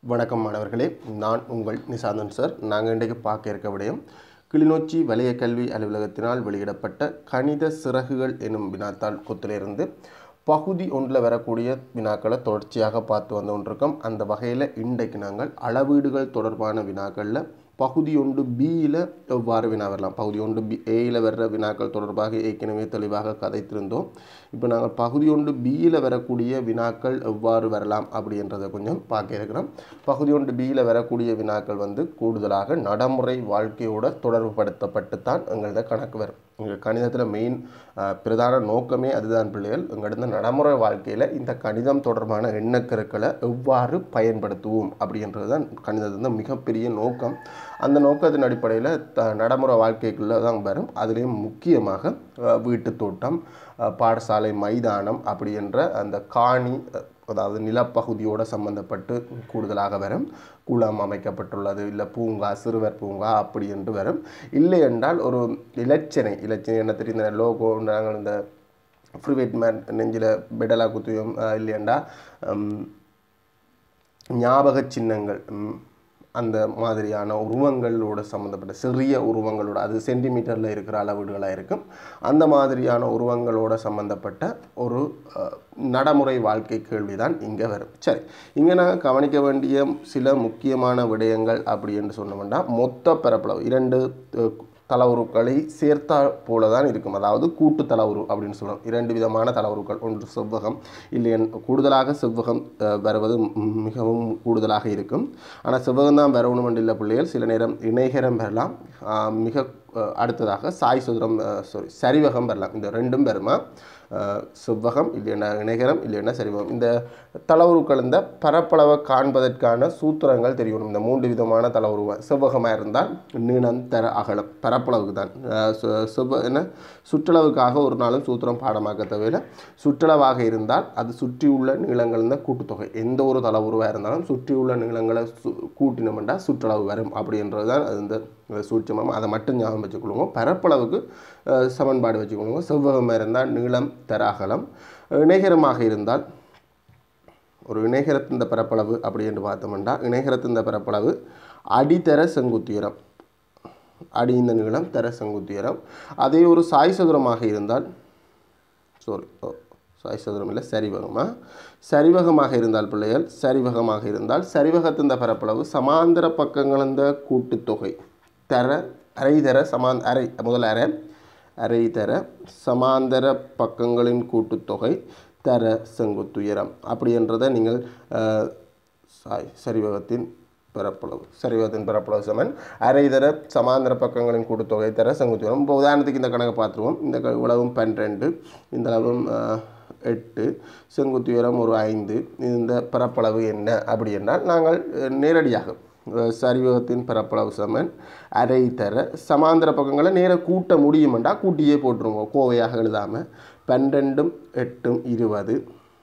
வணக்கம் மாணவர்களே நான் உங்கள் நிசாந்தன் சார் நாங்கள் இன்றைக்கு பார்க்க இருக்க விடயம் கிளிநொச்சி வலய கல்வி அலுவலகத்தினால் வெளியிடப்பட்ட கணித சிறகுகள் எனும் வினாத்தாள் கொத்திலிருந்து பகுதி ஒன்றில் வரக்கூடிய வினாக்களை தொடர்ச்சியாக பார்த்து வந்து கொண்டிருக்கோம் அந்த வகையில் இன்றைக்கு நாங்கள் அளவீடுகள் தொடர்பான வினாக்களில் பகுதி ஒன்று பியில் எவ்வாறு வினா வரலாம் பகுதி ஒன்று பி ஏயில் வர்ற வினாக்கள் தொடர்பாக ஏற்கனவே தெளிவாக கதைத்திருந்தோம் இப்போ நாங்கள் பகுதி ஒன்று பியில் வரக்கூடிய வினாக்கள் எவ்வாறு வரலாம் அப்படின்றத கொஞ்சம் பார்க்க இருக்கிறோம் பகுதி ஒன்று பியில் வரக்கூடிய வினாக்கள் வந்து கூடுதலாக நடைமுறை வாழ்க்கையோட தொடர்புபடுத்தப்பட்டு தான் எங்களது கணக்கு வரும் எங்கள் கணிதத்தில் மெயின் பிரதான நோக்கமே அதுதான் பிள்ளைகள் எங்களது நடைமுறை வாழ்க்கையில் இந்த கணிதம் தொடர்பான எண்ணக்கருக்களை எவ்வாறு பயன்படுத்துவோம் அப்படின்றது தான் கணிதத்தின் மிகப்பெரிய நோக்கம் அந்த நோக்கத்தின் அடிப்படையில் த நடைமுறை வாழ்க்கைக்குள்ளே தான் வரும் அதுலேயும் முக்கியமாக அஹ், வீட்டுத் தோட்டம் அஹ், பாடசாலை மைதானம் அப்படி என்ற அந்த காணி அஹ், அதாவது நிலப்பகுதியோடு சம்பந்தப்பட்டு கூடுதலாக வரும் குளம் அமைக்கப்பட்டுள்ளது இல்லை பூங்கா சிறுவர் பூங்கா அப்படி என்று வரும் இல்லை என்றால் ஒரு இலச்சனை இலச்சனை என்ன தெரிந்த லோகோ நாங்கள் இந்த ஃப்ரீவேட் மேன் நெஞ்சில் பெடலா குத்தியும் அஹ், இல்லையண்டா ஹம், ஞாபக சின்னங்கள் ம், அந்த மாதிரியான உருவங்களோட சம்மந்தப்பட்ட சிறிய உருவங்களோட அது சென்டிமீட்டரில் இருக்கிற அளவீடுகளாக இருக்கும் அந்த மாதிரியான உருவங்களோட சம்மந்தப்பட்ட ஒரு அஹ், நடைமுறை வாழ்க்கை கேள்வி தான் இங்கே வரும் சரி இங்கே நாங்கள் கவனிக்க வேண்டிய சில முக்கியமான விடயங்கள் அப்படி என்று சொன்னோம்னா மொத்த பரப்பளவு இரண்டு அஹ், தளவுருக்களை சேர்த்தா போல தான் இருக்கும் அதாவது கூட்டு தளவுரு அப்படின்னு சொல்லுவோம் இரண்டு விதமான தளவுருக்கள் ஒன்று செவ்வகம் இல்லை கூடுதலாக செவ்வகம் அஹ், வருவது ம், மிகவும் கூடுதலாக இருக்கும் ஆனால் செவ்வகம் தான் வரணும் இல்லை பிள்ளைகள் சில நேரம் இணைகரம் வரலாம் ஆஹ், மிக அஹ், அடுத்ததாக சாய் சுதரம் சாரி சரிவகம் வரலாம் இந்த ரெண்டும் வருமா அஹ், செவ்வகம் இல்லைன்னா இணைகரம் இல்லைன்னா சரிவகம் இந்த தளவுருக்கள் இந்த பரப்பளவை காண்பதற்கான சூத்திரங்கள் தெரியணும் இந்த மூன்று விதமான தளவுருவ செவ்வகமாக இருந்தால் நீளம் தர அகலம் பரப்பளவுக்கு தான் அஹ், சு- செவ்வ என்ன சுற்றளவுக்காக ஒரு நாளும் சூத்திரம் பாடமாக்க தேவையில்லை சுற்றளவாக இருந்தால் அது சுற்றியுள்ள நீளங்கள் தான் கூட்டுத்தொகை எந்த ஒரு தளவுருவாக இருந்தாலும் சுற்றியுள்ள நீளங்களை சு கூட்டினோம்னா சுற்றளவு வரும் அப்படின்றது தான் அது இந்த சூட்சமம் அதை மட்டும் ஞாபகம் வச்சுக்கொள்ளுங்க பரப்பளவுக்கு அஹ், சமன்பாடு வச்சுக்கொள்ளுங்க செவ்வகமாக இருந்தால் நீளம் தர அகலம் இணைகரமாக இருந்தால் ஒரு இணைகரத்தின் பரப்பளவு அப்படி என்று பார்த்தோம்னா இணைகரத்தின் பரப்பளவு அடித்தர செங்குத்துயரம் அடி இந்த நீளம் தர செங்குத்துயரம் அதே ஒரு சாய் சதுரமாக இருந்தால் சாரி ஓ சாய் சதுரம் இல்லை சரிவகமா சரிவகமாக இருந்தால் பிள்ளைகள் சரிவகமாக இருந்தால் சரிவகத்தின் பரப்பளவு சமாந்தர பக்கங்களின் கூட்டுத்தொகை தர அரை தர சமாந் அரை முதல் அரை அரை தர சமாந்தர பக்கங்களின் கூட்டுத்தொகை தர செங்குத்துயரம் அப்படின்றதை நீங்கள் அஹ், சாய் சரிவகத்தின் பரப்பளவு சரிவகத்தின் பரப்பளவு சமன் அரை தர சமாந்தர பக்கங்களின் கூட்டுத்தொகை தர செங்குத்துயரம் இப்போ உதாரணத்துக்கு இந்த கணக்கை பார்த்துருவோம் இந்த க- இவ்வளவும் பன்னிரெண்டு இந்த அளவும் அஹ், எட்டு செங்குத்துயரம் ஒரு ஐந்து இந்த பரப்பளவு என்ன அப்படி என்றால் நாங்கள் அஹ், நேரடியாக அஹ், சரிவகத்தின் பரப்பளவு சமன் அரை தர சமாந்தர பக்கங்களை நேர கூட்ட முடியுமெண்டா கூட்டியே போட்டுருவோம் கோவையாக எழுதாமல் பன்னிரெண்டும் எட்டும் இருபது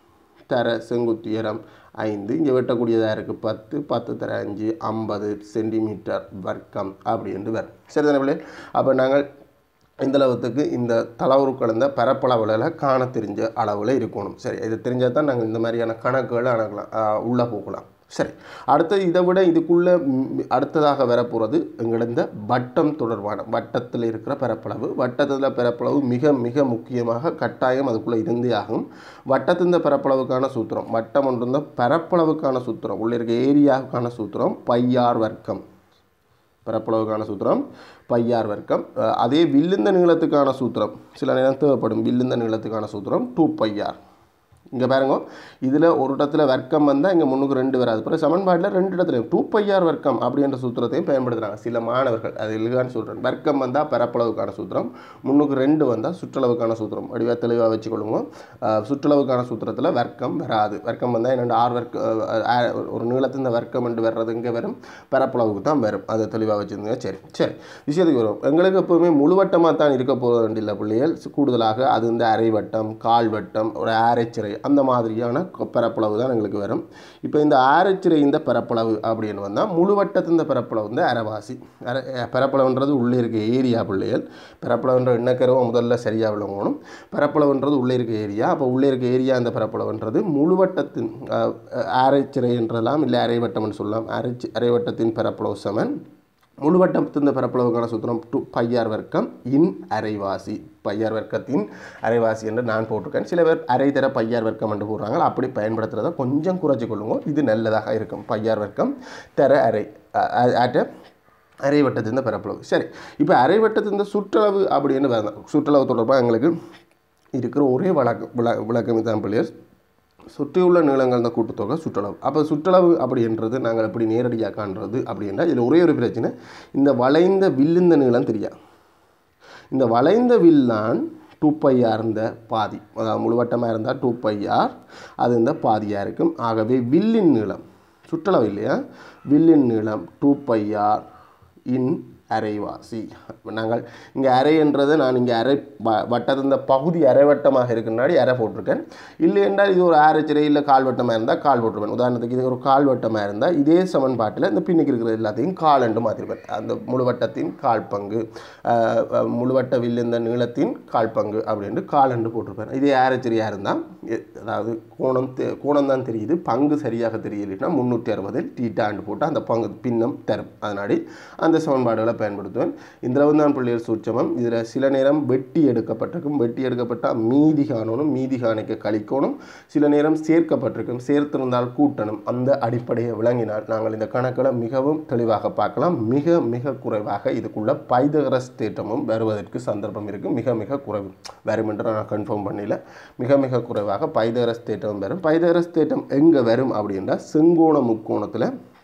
தர செங்குத்துயரம் ஐந்து இங்கே வெட்டக்கூடியதாக இருக்குது பத்து பத்து தர அஞ்சு ஐம்பது சென்டிமீட்டர் வர்க்கம் அப்படி என்று வரும் சரிதானே பிள்ளை அப்போ நாங்கள் இந்த அளவுக்கு இந்த தளவுருக்கள் இந்த பரப்பளவுல காண தெரிஞ்ச அளவில் இருக்கணும் சரி இது தெரிஞ்சால் தான் நாங்கள் இந்த மாதிரியான கணக்குகளை அணுகலாம் ஆஹ் உள்ளே போகலாம் சரி அடுத்தது இதை விட இதுக்குள்ளே அடுத்ததாக வரப்போகிறது எங்களது வட்டம் தொடர்பான வட்டத்தில் இருக்கிற பரப்பளவு வட்டத்தில் பரப்பளவு மிக மிக முக்கியமாக கட்டாயம் அதுக்குள்ளே இருந்தே ஆகும் வட்டத்தின் பரப்பளவுக்கான சூத்திரம் வட்டம் ஒன்று இருந்தால் பரப்பளவுக்கான சூத்திரம் உள்ளே இருக்க ஏரியாவுக்கான சூத்திரம் பையார் வர்க்கம் பரப்பளவுக்கான சூத்திரம் பையார் வர்க்கம் அஹ் அதே வில்லுந்த நீளத்துக்கான சூத்திரம் சில நேரம் தேவைப்படும் வில்லுந்த நீளத்துக்கான சூத்திரம் டூ பையார் இங்கே பாருங்க இதில் ஒரு இடத்துல வர்க்கம் வந்தால் இங்கே முன்னுக்கு ரெண்டு வராது பிறகு சமன்பாட்டில் ரெண்டு இடத்துல டூ பையார் வர்க்கம் அப்படின்ற சூத்திரத்தையும் பயன்படுத்துகிறாங்க சில மாணவர்கள் அது இல்லைன்னு சொல்கிறேன் வர்க்கம் வந்தால் பரப்பளவுக்கான சூத்திரம் முன்னுக்கு ரெண்டு வந்தால் சுற்றளவுக்கான சூத்திரம் வடிவாக தெளிவாக வச்சுக்கொள்ளுங்க அஹ் சுற்றளவுக்கான சூத்திரத்தில் வர்க்கம் வராது வர்க்கம் வந்தால் என்னென்ன ஆறு வர்க்க அஹ் அஹ் ஒரு நீளத்தின் வர்க்கம் என்று வர்றது இங்கே வரும் பரப்பளவுக்கு தான் வரும் அதை தெளிவாக வச்சுருந்தீங்க சரி சரி விஷயத்துக்கு வரும் எங்களுக்கு எப்போவுமே முழுவட்டமாக தான் இருக்க போகிறது இல்லை பிள்ளைகள் கூடுதலாக அது வந்து அரை வட்டம் கால் வட்டம் ஒரு ஆரைச்சிறை ஆரச்சிறை அந்த மாதிரியான கொ- பரப்பளவு தான் எங்களுக்கு வரும் இப்போ இந்த ஆரச்சிறை இந்த பரப்பளவு அப்படின்னு வந்தால் முழுவட்டத்து இந்த பரப்பளவு வந்து அரைவாசி அரை அஹ் பரப்பளவுன்றது உள்ளே இருக்க ஏரியா பிள்ளைகள் பரப்பளவுன்ற எண்ணக்கருவை முதல்ல சரியாக விளங்கணும் பரப்பளவுன்றது உள்ளே இருக்க ஏரியா அப்போ உள்ளே இருக்க ஏரியா அந்த பரப்பளவுன்றது முழுவட்டத்தின் அஹ், அஹ், ஆரைச்சிறை என்றலாம் இல்லை அரைவட்டம்னு சொல்லலாம் அரைச்சி அரைவட்டத்தின் பரப்பளவு சமன் முழுவட்டத்தின் பரப்பளவுக்கான சூத்திரம் டு பையார் வர்க்கம் இன் அரைவாசி பையார் வர்க்கத்தின் அரைவாசி என்று நான் போட்டிருக்கேன் சில பேர் அரை தர பையார் வர்க்கம் என்று போடுறாங்க அப்படி பயன்படுத்துகிறத கொஞ்சம் குறைச்சி கொள்ளுங்க இது நல்லதாக இருக்கும் பையார் வர்க்கம் தர அரை ஆட்ட அரைவட்டத்தின் பரப்பளவு சரி இப்போ அரைவட்டத்தின் சுற்றளவு அப்படின்னு வேண்டாம் சுற்றளவு தொடர்பாக எங்களுக்கு இருக்கிற ஒரே வழக்கம் விள விளக்கம் தான் பிள்ளையர் சுற்றியுள்ள நீளங்கள் தான் கூட்டுத்தொகை சுற்றளவு அப்போ சுற்றளவு அப்படின்றது நாங்கள் எப்படி நேரடியாக காண்றது அப்படின்னா இதில் ஒரே ஒரு பிரச்சனை இந்த வளைந்த வில்லுந்த நீளம் தெரியாது இந்த வளைந்த வில்லான் டூ பையாக இருந்த பாதி அதாவது முழுவட்டமாக இருந்தால் டூ பையார் அது இந்த பாதியாக இருக்கும் ஆகவே வில்லின் நீளம் சுற்றளவு இல்லையா வில்லின் நீளம் டூ பையார் இன் அரைவாசி இப்ப நாங்கள் இங்கே அரை என்றது நான் இங்கே அரை வ- வட்டத்து இந்த பகுதி அரைவட்டமாக இருக்குன்னாடி அரை போட்டிருக்கேன் இல்லை என்றால் இது ஒரு அரைச்சிறை இல்லை கால்வட்டமாக இருந்தால் கால் போட்டிருப்பேன் உதாரணத்துக்கு இது ஒரு கால்வட்டமாக இருந்தால் இதே சமன்பாட்டில் இந்த பின்னுக்கு இருக்கிற எல்லாத்தையும் கால் என்று மாற்றிருப்பேன் அந்த முழுவட்டத்தின் கால் பங்கு அஹ், அஹ், முழுவட்ட வில் இந்த நீளத்தின் கால் பங்கு அப்படின்ட்டு கால் என்று போட்டிருப்பேன் இதே அரைச்சிறையாக இருந்தால் எ- அதாவது கோணம் தெ- கோணம் தான் தெரியுது பங்கு சரியாக தெரியலைன்னா முந்நூற்றி அறுபதில் டீட்டாண்டு போட்டு அந்த பங்கு பின்னம் தரும் அதனாடி அந்த சமன்பாடுகளை பயன்படுத்துவேன் இந்த தான் பிள்ளையர் சூட்சமம் இதில் சில நேரம் வெட்டி எடுக்கப்பட்டிருக்கும் வெட்டி எடுக்கப்பட்டால் மீதி காணணும் மீதி காணிக்க கழிக்கணும் சில நேரம் சேர்க்கப்பட்டிருக்கும் சேர்த்திருந்தால் கூட்டணும் அந்த அடிப்படையை விளங்கினால் நாங்கள் இந்த கணக்கில் மிகவும் தெளிவாக பார்க்கலாம் மிக மிக குறைவாக இதுக்குள்ள பைதகரஸ் தேற்றமும் வருவதற்கு சந்தர்ப்பம் இருக்குது மிக மிக குறைவு வரும் என்று நான் கன்ஃபார்ம் பண்ணல மிக மிக குறைவாக பைதகரஸ் தேற்றம் வரும் பைதகரஸ் தேற்றம் எங்கே வரும் அப்படின்னா செங்கோண முக்கோணத்தில்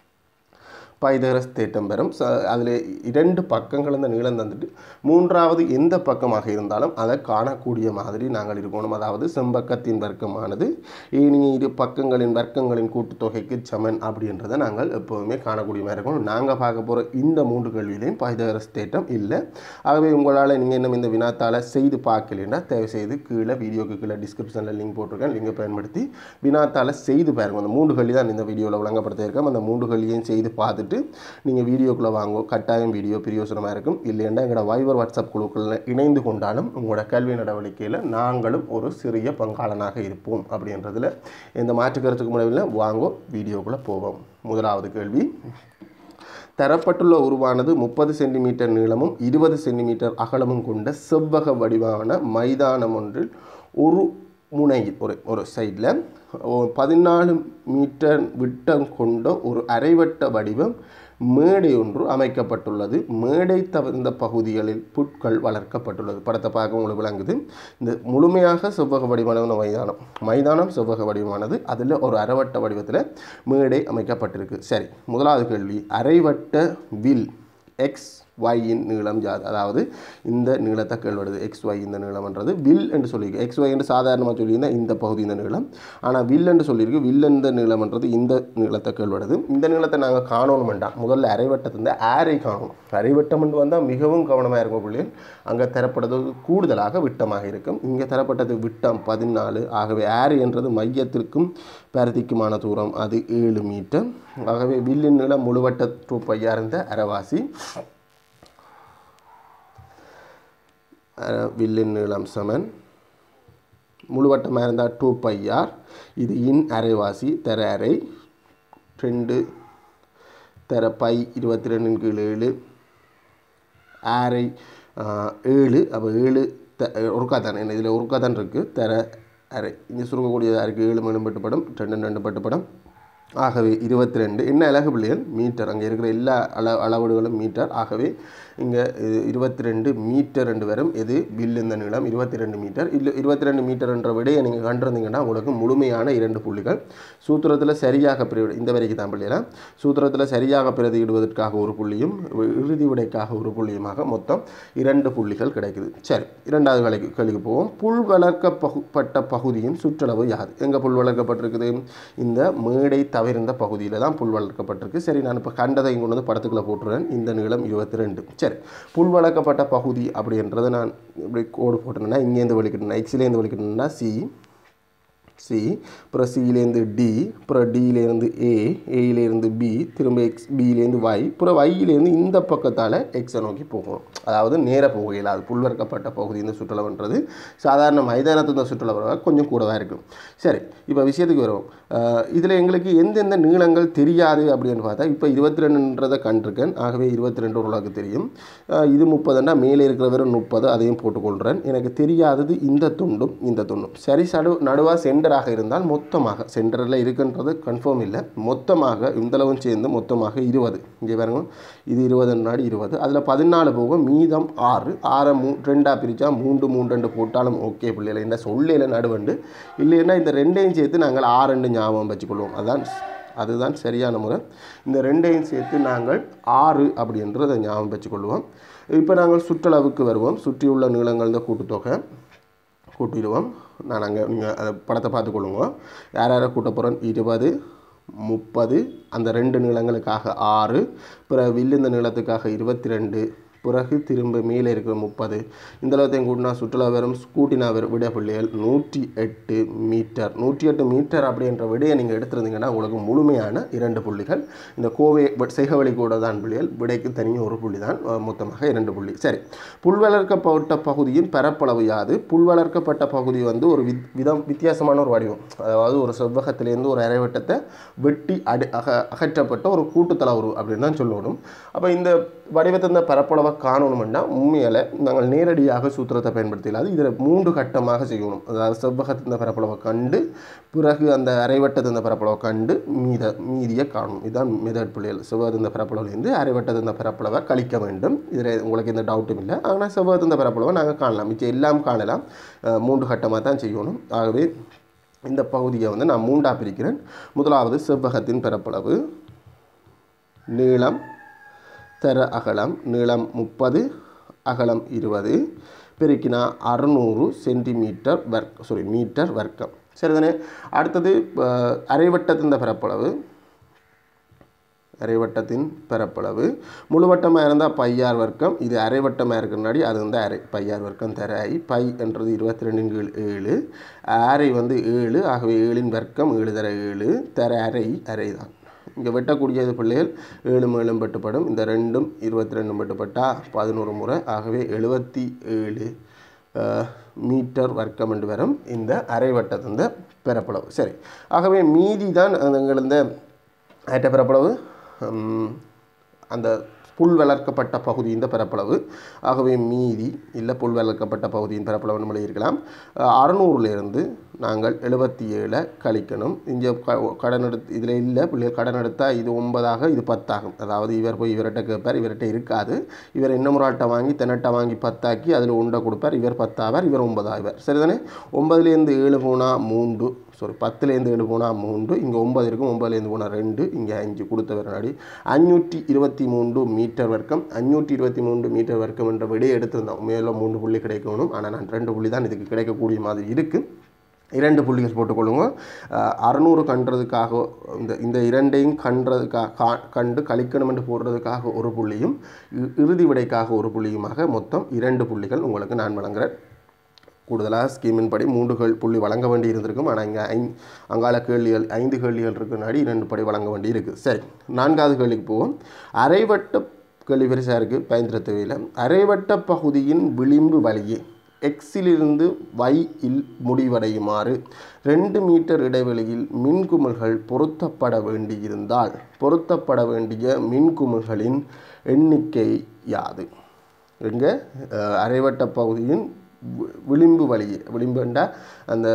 பைதகரஸ் தேட்டம் பெறும் ச அதில் இரண்டு பக்கங்கள் இந்த நீளம் தந்துட்டு மூன்றாவது எந்த பக்கமாக இருந்தாலும் அதை காணக்கூடிய மாதிரி நாங்கள் இருக்கணும் அதாவது செம்பக்கத்தின் வர்க்கமானது ஏனைய இரு பக்கங்களின் வர்க்கங்களின் கூட்டுத்தொகைக்கு சமன் அப்படின்றத நாங்கள் எப்போதுமே காணக்கூடிய மாதிரி இருக்கணும் நாங்கள் பார்க்க போகிற இந்த மூன்று கேள்வியிலையும் பைதகரஸ் தேட்டம் இல்லை ஆகவே உங்களால் நீங்கள் இன்னும் இந்த வினாத்தால் செய்து பார்க்கலைன்னா தயவு செய்து கீழே வீடியோக்கு கீழே டிஸ்கிரிப்ஷனில் லிங்க் போட்டிருக்கேன் லிங்கை பயன்படுத்தி வினாத்தால் செய்து பாருங்க அந்த மூன்று கேள்வி தான் இந்த வீடியோவில் விளங்கப்படுத்தியிருக்கேன் அந்த மூன்று கேள்வியையும் செய்து பார்த்துட்டு நீங்கள் வீடியோக்குள்ளே வாங்க கட்டாயம் வீடியோ பிரயோசனமாக இருக்கும் இல்லைன்னா எங்களோட வைபர் வாட்ஸ்அப் குழுக்களில் இணைந்து கொண்டாலும் உங்களோட கல்வி நடவடிக்கையில் நாங்களும் ஒரு சிறிய பங்காளனாக இருப்போம் அப்படின்றதுல எந்த மாற்று கருத்துக்கு முடியவில்லை வாங்கோ வீடியோக்குள்ளே போவோம் முதலாவது கேள்வி தரப்பட்டுள்ள உருவானது முப்பது சென்டிமீட்டர் நீளமும் இருபது சென்டிமீட்டர் அகலமும் கொண்ட செவ்வக வடிவான மைதானம் ஒன்றில் ஒரு முனையில் ஒரு ஒரு சைடில் பதினாலு மீட்டர் விட்டம் கொண்ட ஒரு அரைவட்ட வடிவம் மேடை ஒன்று அமைக்கப்பட்டுள்ளது மேடை தவிர்ந்த பகுதிகளில் புட்கள் வளர்க்கப்பட்டுள்ளது படத்தை பார்க்க உங்களுக்கு விளங்குது இந்த முழுமையாக செவ்வக வடிவான மைதானம் மைதானம் செவ்வக வடிவமானது அதில் ஒரு அரைவட்ட வடிவத்தில் மேடை அமைக்கப்பட்டிருக்கு சரி முதலாவது கேள்வி அரைவட்ட வில் எக்ஸ் ஒய்யின் நீளம் ஜாது அதாவது இந்த நீளத்தை கேள்வடுது எக்ஸ் ஒய் இந்த நீளம்ன்றது வில் என்று சொல்லியிருக்கு எக்ஸ் ஒய் என்று சாதாரணமாக சொல்லியிருந்தா இந்த பகுதி இந்த நீளம் ஆனால் வில் என்று சொல்லியிருக்கு வில் என்ற நீளம்ன்றது இந்த நீளத்தை கேள்வடுது இந்த நீளத்தை நாங்கள் காணணும் வேண்டாம் முதல்ல அரைவட்டத்திலிருந்து ஆரை காணணும் அரைவட்டம் என்று வந்தால் மிகவும் கவனமாக இருக்கும் பிள்ளைகள் அங்கே தரப்படுறது கூடுதலாக விட்டமாக இருக்கும் இங்கே தரப்பட்டது விட்டம் பதினாலு ஆகவே ஆரை என்றது மையத்திற்கும் பருதிக்குமான தூரம் அது ஏழு மீட்டர் ஆகவே வில்லின் நீளம் முழுவட்ட டூ பையா இருந்த அரைவாசி அஹ், வில்லின் நீளம் சமன் முழுவட்டமாக இருந்தால் டூ பையார் இது இன் அரைவாசி தர அரை ரெண்டு தர பை இருபத்தி ரெண்டின் கீழ் ஏழு ஆரை ஆஹ், ஏழு அப்போ ஏழு த ஒருக்கா தானே என்ன இதில் ஒருக்கா தான் இருக்குது தர அரை இங்கே சுருங்கக்கூடியதாக இருக்குது ஏழு மேலும் பட்டுப்படம் ரெண்டு ரெண்டு பட்டுப்படம் ஆகவே இருபத்தி ரெண்டு என்ன அழகு பிள்ளைகள் மீட்டர் அங்கே இருக்கிற எல்லா அள அளவீடுகளும் மீட்டர் ஆகவே இங்கே இருபத்தி ரெண்டு மீட்டர் ரெண்டு வரும் இது வில் இந்த நீளம் இருபத்தி ரெண்டு மீட்டர் இல்லை இருபத்தி ரெண்டு மீட்டர் என்ற விடையை நீங்கள் கண்டிருந்தீங்கன்னா உங்களுக்கு முழுமையான இரண்டு புள்ளிகள் சூத்திரத்தில் சரியாக பிரதி இந்த வரைக்கும் தான் பிள்ளைகளா சூத்திரத்தில் சரியாக பிரதியிடுவதற்காக ஒரு புள்ளியும் இறுதி விடைக்காக ஒரு புள்ளியுமாக மொத்தம் இரண்டு புள்ளிகள் கிடைக்குது சரி இரண்டாவது வேலைக்கு கேள்விக்கு போவோம் புல் வளர்க்கப்பட்ட பகுதியின் சுற்றளவு யாது எங்கே புல் வளர்க்கப்பட்டிருக்குது இந்த மேடை தவிர்ந்த பகுதியில் தான் புல் வளர்க்கப்பட்டிருக்கு சரி நான் இப்போ கண்டதை இங்கே கொண்டு வந்து படத்துக்குள்ளே போட்டுறேன் இந்த நீளம் இருபத்தி ரெண்டு சரி புல் வளர்க்கப்பட்ட பகுதி அப்படின்றத நான் இப்படி கோடு போட்டேன்னா இங்கேருந்து வெளிக்கிட்டேன் எக்ஸ்லேருந்து வெளிக்கிட்டேன்னா சி சி அப்புறம் சியிலேருந்து டி அப்புறம் டியிலேருந்து ஏ ஏயிலேருந்து பி திரும்ப எக்ஸ் பியிலேருந்து ஒய் அப்புறம் ஒய்யிலேருந்து இந்த பக்கத்தால் எக்ஸை நோக்கி போகணும் அதாவது நேர போகையில் அது புல்வர்க்கப்பட்ட பகுதி இந்த சுற்றுலான்றது சாதாரண மைதானத்து இந்த சுற்றுலா கொஞ்சம் கூடவாக இருக்கும் சரி இப்போ விஷயத்துக்கு வருவோம் இதில் எங்களுக்கு எந்தெந்த நீளங்கள் தெரியாது அப்படின்னு பார்த்தா இப்போ இருபத்தி ரெண்டுன்றதை கண்டிருக்கேன் ஆகவே இருபத்தி ரெண்டு ஓரளவுக்கு தெரியும் அஹ் இது முப்பதுன்னா மேலே இருக்கிற வெறும் முப்பது அதையும் போட்டுக்கொள்கிறேன் எனக்கு தெரியாதது இந்த துண்டும் இந்த துண்டும் சரி சடு நடுவாக சென்டராக இருந்தால் மொத்தமாக சென்டரில் இருக்குன்றது கன்ஃபார்ம் இல்லை மொத்தமாக இந்தளவும் சேர்ந்து மொத்தமாக இருபது இங்கே பாருங்க இது இருபது நாடு இருபது அதில் பதினாலு போக மீதம் ஆறு ஆறை மூ ரெண்டாக பிரித்தா மூன்று மூன்று ரெண்டு போட்டாலும் ஓகே பிள்ளைகளை இந்த சொல்லையில் நடுவண்டு இல்லைன்னா இந்த ரெண்டையும் சேர்த்து நாங்கள் ஆறு ரெண்டு ஞாபகம் வச்சுக்கொள்வோம் அதான் அதுதான் சரியான முறை இந்த ரெண்டையும் சேர்த்து நாங்கள் ஆறு அப்படின்றத ஞாபகம் வச்சுக்கொள்வோம் இப்போ நாங்கள் சுற்றளவுக்கு வருவோம் சுற்றியுள்ள நீளங்கள் தான் கூட்டுத்தொகை கூட்டிடுவோம் நான் அங்கே நீங்கள் அதை படத்தை பார்த்துக்கொள்ளுங்க யார் யாரை கூட்ட போகிறோம் இருபது முப்பது அந்த ரெண்டு நீளங்களுக்காக ஆறு பிறகு வில்லுந்த நீளத்துக்காக இருபத்தி ரெண்டு பிறகு திரும்ப மேலே இருக்கிற முப்பது இந்த அளவுத்தையும் கூட்டினா சுற்றுலா வரும் கூட்டினா வரும் விட பிள்ளைகள் நூற்றி எட்டு மீட்டர் நூற்றி எட்டு மீட்டர் அப்படின்ற விடையை நீங்கள் எடுத்திருந்தீங்கன்னா உங்களுக்கு முழுமையான இரண்டு புள்ளிகள் இந்த கோவை செய்கவழி கூட தான் பிள்ளைகள் விடைக்கு தனியாக ஒரு புள்ளி தான் அஹ், மொத்தமாக இரண்டு புள்ளி சரி புல் வளர்க்கப்பட்ட பகுதியின் பரப்பளவு யாது புல் வளர்க்கப்பட்ட பகுதி வந்து ஒரு வித் விதம் வித்தியாசமான ஒரு வடிவம் அதாவது ஒரு செவ்வகத்திலேருந்து ஒரு அரைவட்டத்தை வெட்டி அடி அக அகற்றப்பட்ட ஒரு கூட்டுத்தளவுரு அப்படின்னு தான் சொல்லணும் அப்போ இந்த வடிவத்தை இந்த பரப்பளவை காணணும்னா உண்மையில் நாங்கள் நேரடியாக சூத்திரத்தை பயன்படுத்தலாது இதில் மூன்று கட்டமாக செய்யணும் அதாவது செவ்வகத்தின் பரப்பளவை கண்டு பிறகு அந்த அரைவட்டத்தின் பரப்பளவை கண்டு மீத மீதியை காணும் இதுதான் மெதட் பிள்ளைகள் செவ்வகத்தின் பரப்பளவுலேருந்து அரைவட்டத்தின் பரப்பளவை கழிக்க வேண்டும் இதில் உங்களுக்கு எந்த டவுட்டும் இல்லை ஆனால் செவ்வகத்தின் பரப்பளவை நாங்கள் காணலாம் மிச்சம் எல்லாம் காணலாம் அஹ் மூன்று கட்டமாக தான் செய்யணும் ஆகவே இந்த பகுதியை வந்து நான் மூண்டா பிரிக்கிறேன் முதலாவது செவ்வகத்தின் பரப்பளவு நீளம் தர அகலம் நீளம் முப்பது அகலம் இருபது பெருக்கினா அறுநூறு சென்டிமீட்டர் வர்க் சாரி மீட்டர் வர்க்கம் சரிதானே அடுத்தது அஹ், அரைவட்டத்தின் பரப்பளவு அரைவட்டத்தின் பரப்பளவு முழுவட்டமாக இருந்தால் பையார் வர்க்கம் இது அரைவட்டமாக இருக்கிறனாடி அது வந்து அரை பையார் வர்க்கம் தர ஐ பை என்றது இருபத்தி ரெண்டின் கீழ் ஏழு அரை வந்து ஏழு ஆகவே ஏழின் வர்க்கம் ஏழு தர ஏழு தர அரை அரை தான் இங்கே வெட்டக்கூடியது பிள்ளைகள் ஏழு மேலும் வெட்டுப்படும் இந்த ரெண்டும் இருபத்தி ரெண்டும் வெட்டுப்பட்டா பதினோரு முறை ஆகவே எழுபத்தி ஏழு அஹ், மீட்டர் வர்க்கம் என்று வரும் இந்த அரைவட்டத்தின் பரப்பளவு சரி ஆகவே மீதி தான் எங்கள் இந்த ஆட்ட பரப்பளவு ஹம், அந்த புல் வளர்க்கப்பட்ட பகுதியின் பரப்பளவு ஆகவே மீதி இல்லை புல் வளர்க்கப்பட்ட பகுதியின் பரப்பளவு நம்மளே இருக்கலாம் அறநூறுலேருந்து நாங்கள் எழுபத்தி ஏழை கழிக்கணும் இங்கே க கடன் எடுத்து இதில் இல்லை பிள்ளைகள் கடன் எடுத்தால் இது ஒன்பதாக இது பத்தாகும் அதாவது இவர் போய் இவர்கிட்ட கேட்பார் இவர்கிட்ட இருக்காது இவர் இன்னும் ஒரு ஆட்டை வாங்கி தென்னட்டை வாங்கி பத்தாக்கி அதில் உண்டை கொடுப்பார் இவர் பத்தாவார் இவர் ஒன்பதாவார் சரிதானே ஒன்பதுலேருந்து ஏழு போனால் மூன்று சாரி பத்துலேருந்து ஏழு போனால் மூன்று இங்கே ஒன்பது இருக்கும் ஒன்பதுலேருந்து போனால் ரெண்டு இங்கே அஞ்சு கொடுத்த வினாடி அஞ்சூற்றி இருபத்தி மூன்று மீட்டர் வர்க்கம் அஞ்சூற்றி இருபத்தி மூன்று மீட்டர் வர்க்கம் என்ற விடையை எடுத்திருந்தோம் மேலும் மூன்று புள்ளி கிடைக்கணும் ஆனால் நான் ரெண்டு புள்ளி தான் இதுக்கு கிடைக்கக்கூடிய மாதிரி இருக்குது இரண்டு புள்ளிகள் போட்டுக்கொள்ளுங்க அஹ், அறுநூறு கண்டுறதுக்காக இந்த இந்த இரண்டையும் கண்டுறதுக்காக கா- கண்டு கழிக்கணும் என்று போடுறதுக்காக ஒரு புள்ளியும் இ- இறுதி விடைக்காக ஒரு புள்ளியுமாக மொத்தம் இரண்டு புள்ளிகள் உங்களுக்கு நான் வழங்குறேன் கூடுதலாக ஸ்கீமின் படி மூன்று கேள் புள்ளி வழங்க வேண்டி இருந்திருக்கும் ஆனால் இங்கே ஐ அங்கால கேள்விகள் ஐந்து கேள்விகள் இருக்குனாடி இரண்டு படி வழங்க வேண்டி இருக்குது சரி நான்காவது கேள்விக்கு போவோம் அரைவட்ட கேள்வி பெருசாக இருக்குது பயந்திர தேவையில் அரைவட்ட பகுதியின் விளிம்பு வழியே எக்ஸிலிருந்து y இல் முடிவடையுமாறு ரெண்டு மீட்டர் இடைவெளியில் மின்குமிழ்கள் பொருத்தப்பட வேண்டியிருந்தால் பொருத்தப்பட வேண்டிய மின்குமிழ்களின் எண்ணிக்கை யாது எங்கே அரைவட்ட பகுதியின் வி- விளிம்பு வழியே விளிம்புண்டா அந்த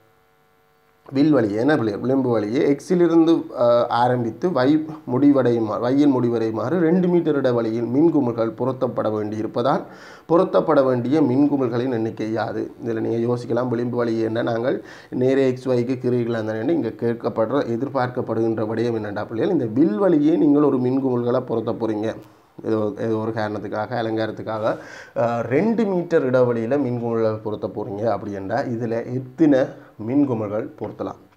வில் வழியே என்ன பிள்ளை விளிம்பு வழியே எக்ஸிலிருந்து அஹ், ஆரம்பித்து வை முடிவடையுமாறு வையில் முடிவடையுமாறு ரெண்டு மீட்டர் இடைவெளியில் மின்குமிழ்கள் பொருத்தப்பட வேண்டியிருப்பதால் பொருத்தப்பட வேண்டிய மின்குமிழ்களின் எண்ணிக்கை யாது இதில் நீங்கள் யோசிக்கலாம் விளிம்பு வழியே என்ன நாங்கள் நேரே எக்ஸ் வைக்கு கிரிகள் அந்த இங்கே கேட்கப்படுற எதிர்பார்க்கப்படுகின்ற விடயம் என்னடா பிள்ளைகள் இந்த வில் வழியே நீங்கள் ஒரு மின்குமிழ்களை பொருத்த போகிறீங்க ஏதோ ஏதோ ஒரு காரணத்துக்காக அலங்காரத்துக்காக அஹ், ரெண்டு மீட்டர் இடைவெளியில் மின்குமிழ்கள் பொருத்த போகிறீங்க அப்படின்னா இதில் எத்தனை மின்குமிழ்கள் பொருத்தலாம்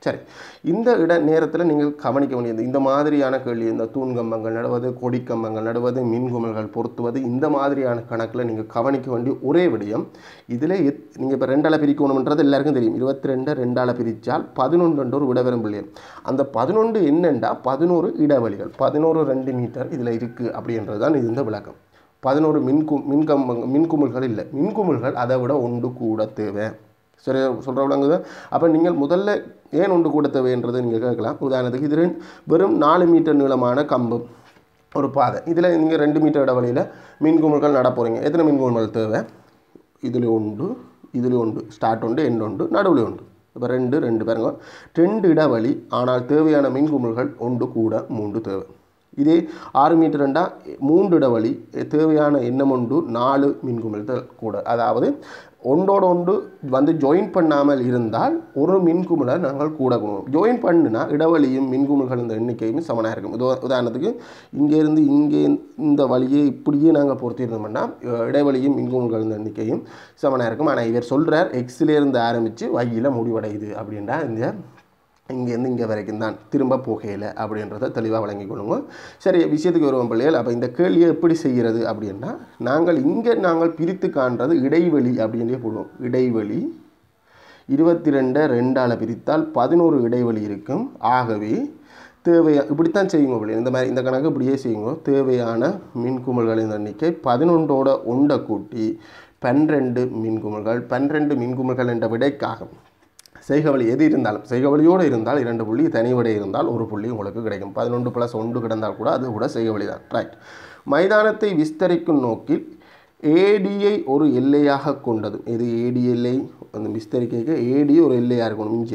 சரி இந்த இட நேரத்தில் நீங்கள் கவனிக்க வேண்டியது இந்த மாதிரியான கேள்வி இந்த தூண்கம்பங்கள் நடுவது கொடிக்கம்பங்கள் நடுவது மின்குமல்கள் பொருத்துவது இந்த மாதிரியான கணக்கில் நீங்கள் கவனிக்க வேண்டிய ஒரே விடயம் இதில் எத் நீங்கள் இப்போ ரெண்டால பிரிக்கணும்ன்றது எல்லாருக்கும் தெரியும் இருபத்தி ரெண்டு ரெண்டால பிரித்தால் பதினொன்று ஒரு விடவரம் பிள்ளையம் அந்த பதினொன்று என்னென்றா பதினோரு இடைவெளிகள் பதினோரு ரெண்டு மீட்டர் இதில் இருக்குது அப்படின்றது தான் இது இந்த விளக்கம் பதினோரு மின்கு மின்கம்பங்க மின்குமிழ்கள் இல்லை மின்குமிழ்கள் அதை விட ஒன்று கூட தேவை சரி சொல்கிற விளங்குது அப்போ நீங்கள் முதல்ல ஏன் ஒன்று கூட தேவைன்றதை நீங்கள் கேட்கலாம் உதாரணத்துக்கு இது ரெண்டு- வெறும் நாலு மீட்டர் நீளமான கம்பு ஒரு பாதை இதில் நீங்கள் ரெண்டு மீட்டர் இடைவெளியில் மின்குமிழ்கள் நட போகிறீங்க எத்தனை மின்குமிழ்கள் தேவை இதில் உண்டு இதில் உண்டு ஸ்டார்ட் உண்டு எண்ட் உண்டு நடுவில் உண்டு இப்போ ரெண்டு ரெண்டு பாருங்க ரெண்டு இடைவெளி ஆனால் தேவையான மின்குமிழ்கள் ஒன்று கூட மூன்று தேவை இதே ஆறு மீட்டர் ரெண்டா மூன்று இடைவெளி தேவையான எண்ணம் ஒன்று நாலு மின்குமிழ்கள் கூட அதாவது ஒன்றோட ஒன்று வந்து ஜாயின் பண்ணாமல் இருந்தால் ஒரு மின்குமிழை நாங்கள் கூட கொடுவோம் ஜாயின் பண்ணுனா இடைவெளியும் மின்குமிழ்கள் இந்த எண்ணிக்கையும் சமனாக இருக்கும் உதா உதாரணத்துக்கு இங்கேருந்து இங்கே இந்த வழியே இப்படியே நாங்கள் பொருத்திருந்தோம்னா அஹ், இடைவெளியும் மின்குமிழ்கள் இந்த எண்ணிக்கையும் சமனாக இருக்கும் ஆனால் இவர் சொல்கிறார் எக்ஸிலேருந்து ஆரம்பித்து வையில் முடிவடையுது அப்படின்றா இந்த இங்கேருந்து இங்கே வரைக்கும் தான் திரும்ப போகையில் அப்படின்றத தெளிவாக வழங்கிக் கொள்ளுங்க சரி விஷயத்துக்கு வருவோம் பிள்ளைகள் அப்போ இந்த கேள்வியை எப்படி செய்கிறது அப்படின்னா நாங்கள் இங்கே நாங்கள் பிரித்து காண்றது இடைவெளி அப்படின்றே போடுவோம் இடைவெளி இருபத்தி ரெண்டை ரெண்டால் பிரித்தால் பதினோரு இடைவெளி இருக்கும் ஆகவே தேவையா இப்படித்தான் செய்யுங்க பிள்ளை இந்த மாதிரி இந்த கணக்கு இப்படியே செய்யுங்க தேவையான மின்குமிழ்களின் எண்ணிக்கை பதினொன்றோட ஒன்றை கூட்டி பன்னிரெண்டு மின்குமிழ்கள் பன்னிரெண்டு மின்குமிழ்கள் என்ற விடைக்காகும் செய்கவழி எது இருந்தாலும் செய்கவழியோடு இருந்தால் இரண்டு புள்ளி தனி விடை இருந்தால் ஒரு புள்ளி உங்களுக்கு கிடைக்கும் பதினொன்று ப்ளஸ் ஒன்று கிடந்தால் கூட அது கூட செய்கவழி தான் ரைட் மைதானத்தை விஸ்தரிக்கும் நோக்கில் ஏடியை ஒரு எல்லையாக கொண்டது இது ஏடி எல்லை அந்த விஸ்தரிக்க ஏடி ஒரு எல்லையாக இருக்கணும் இங்கே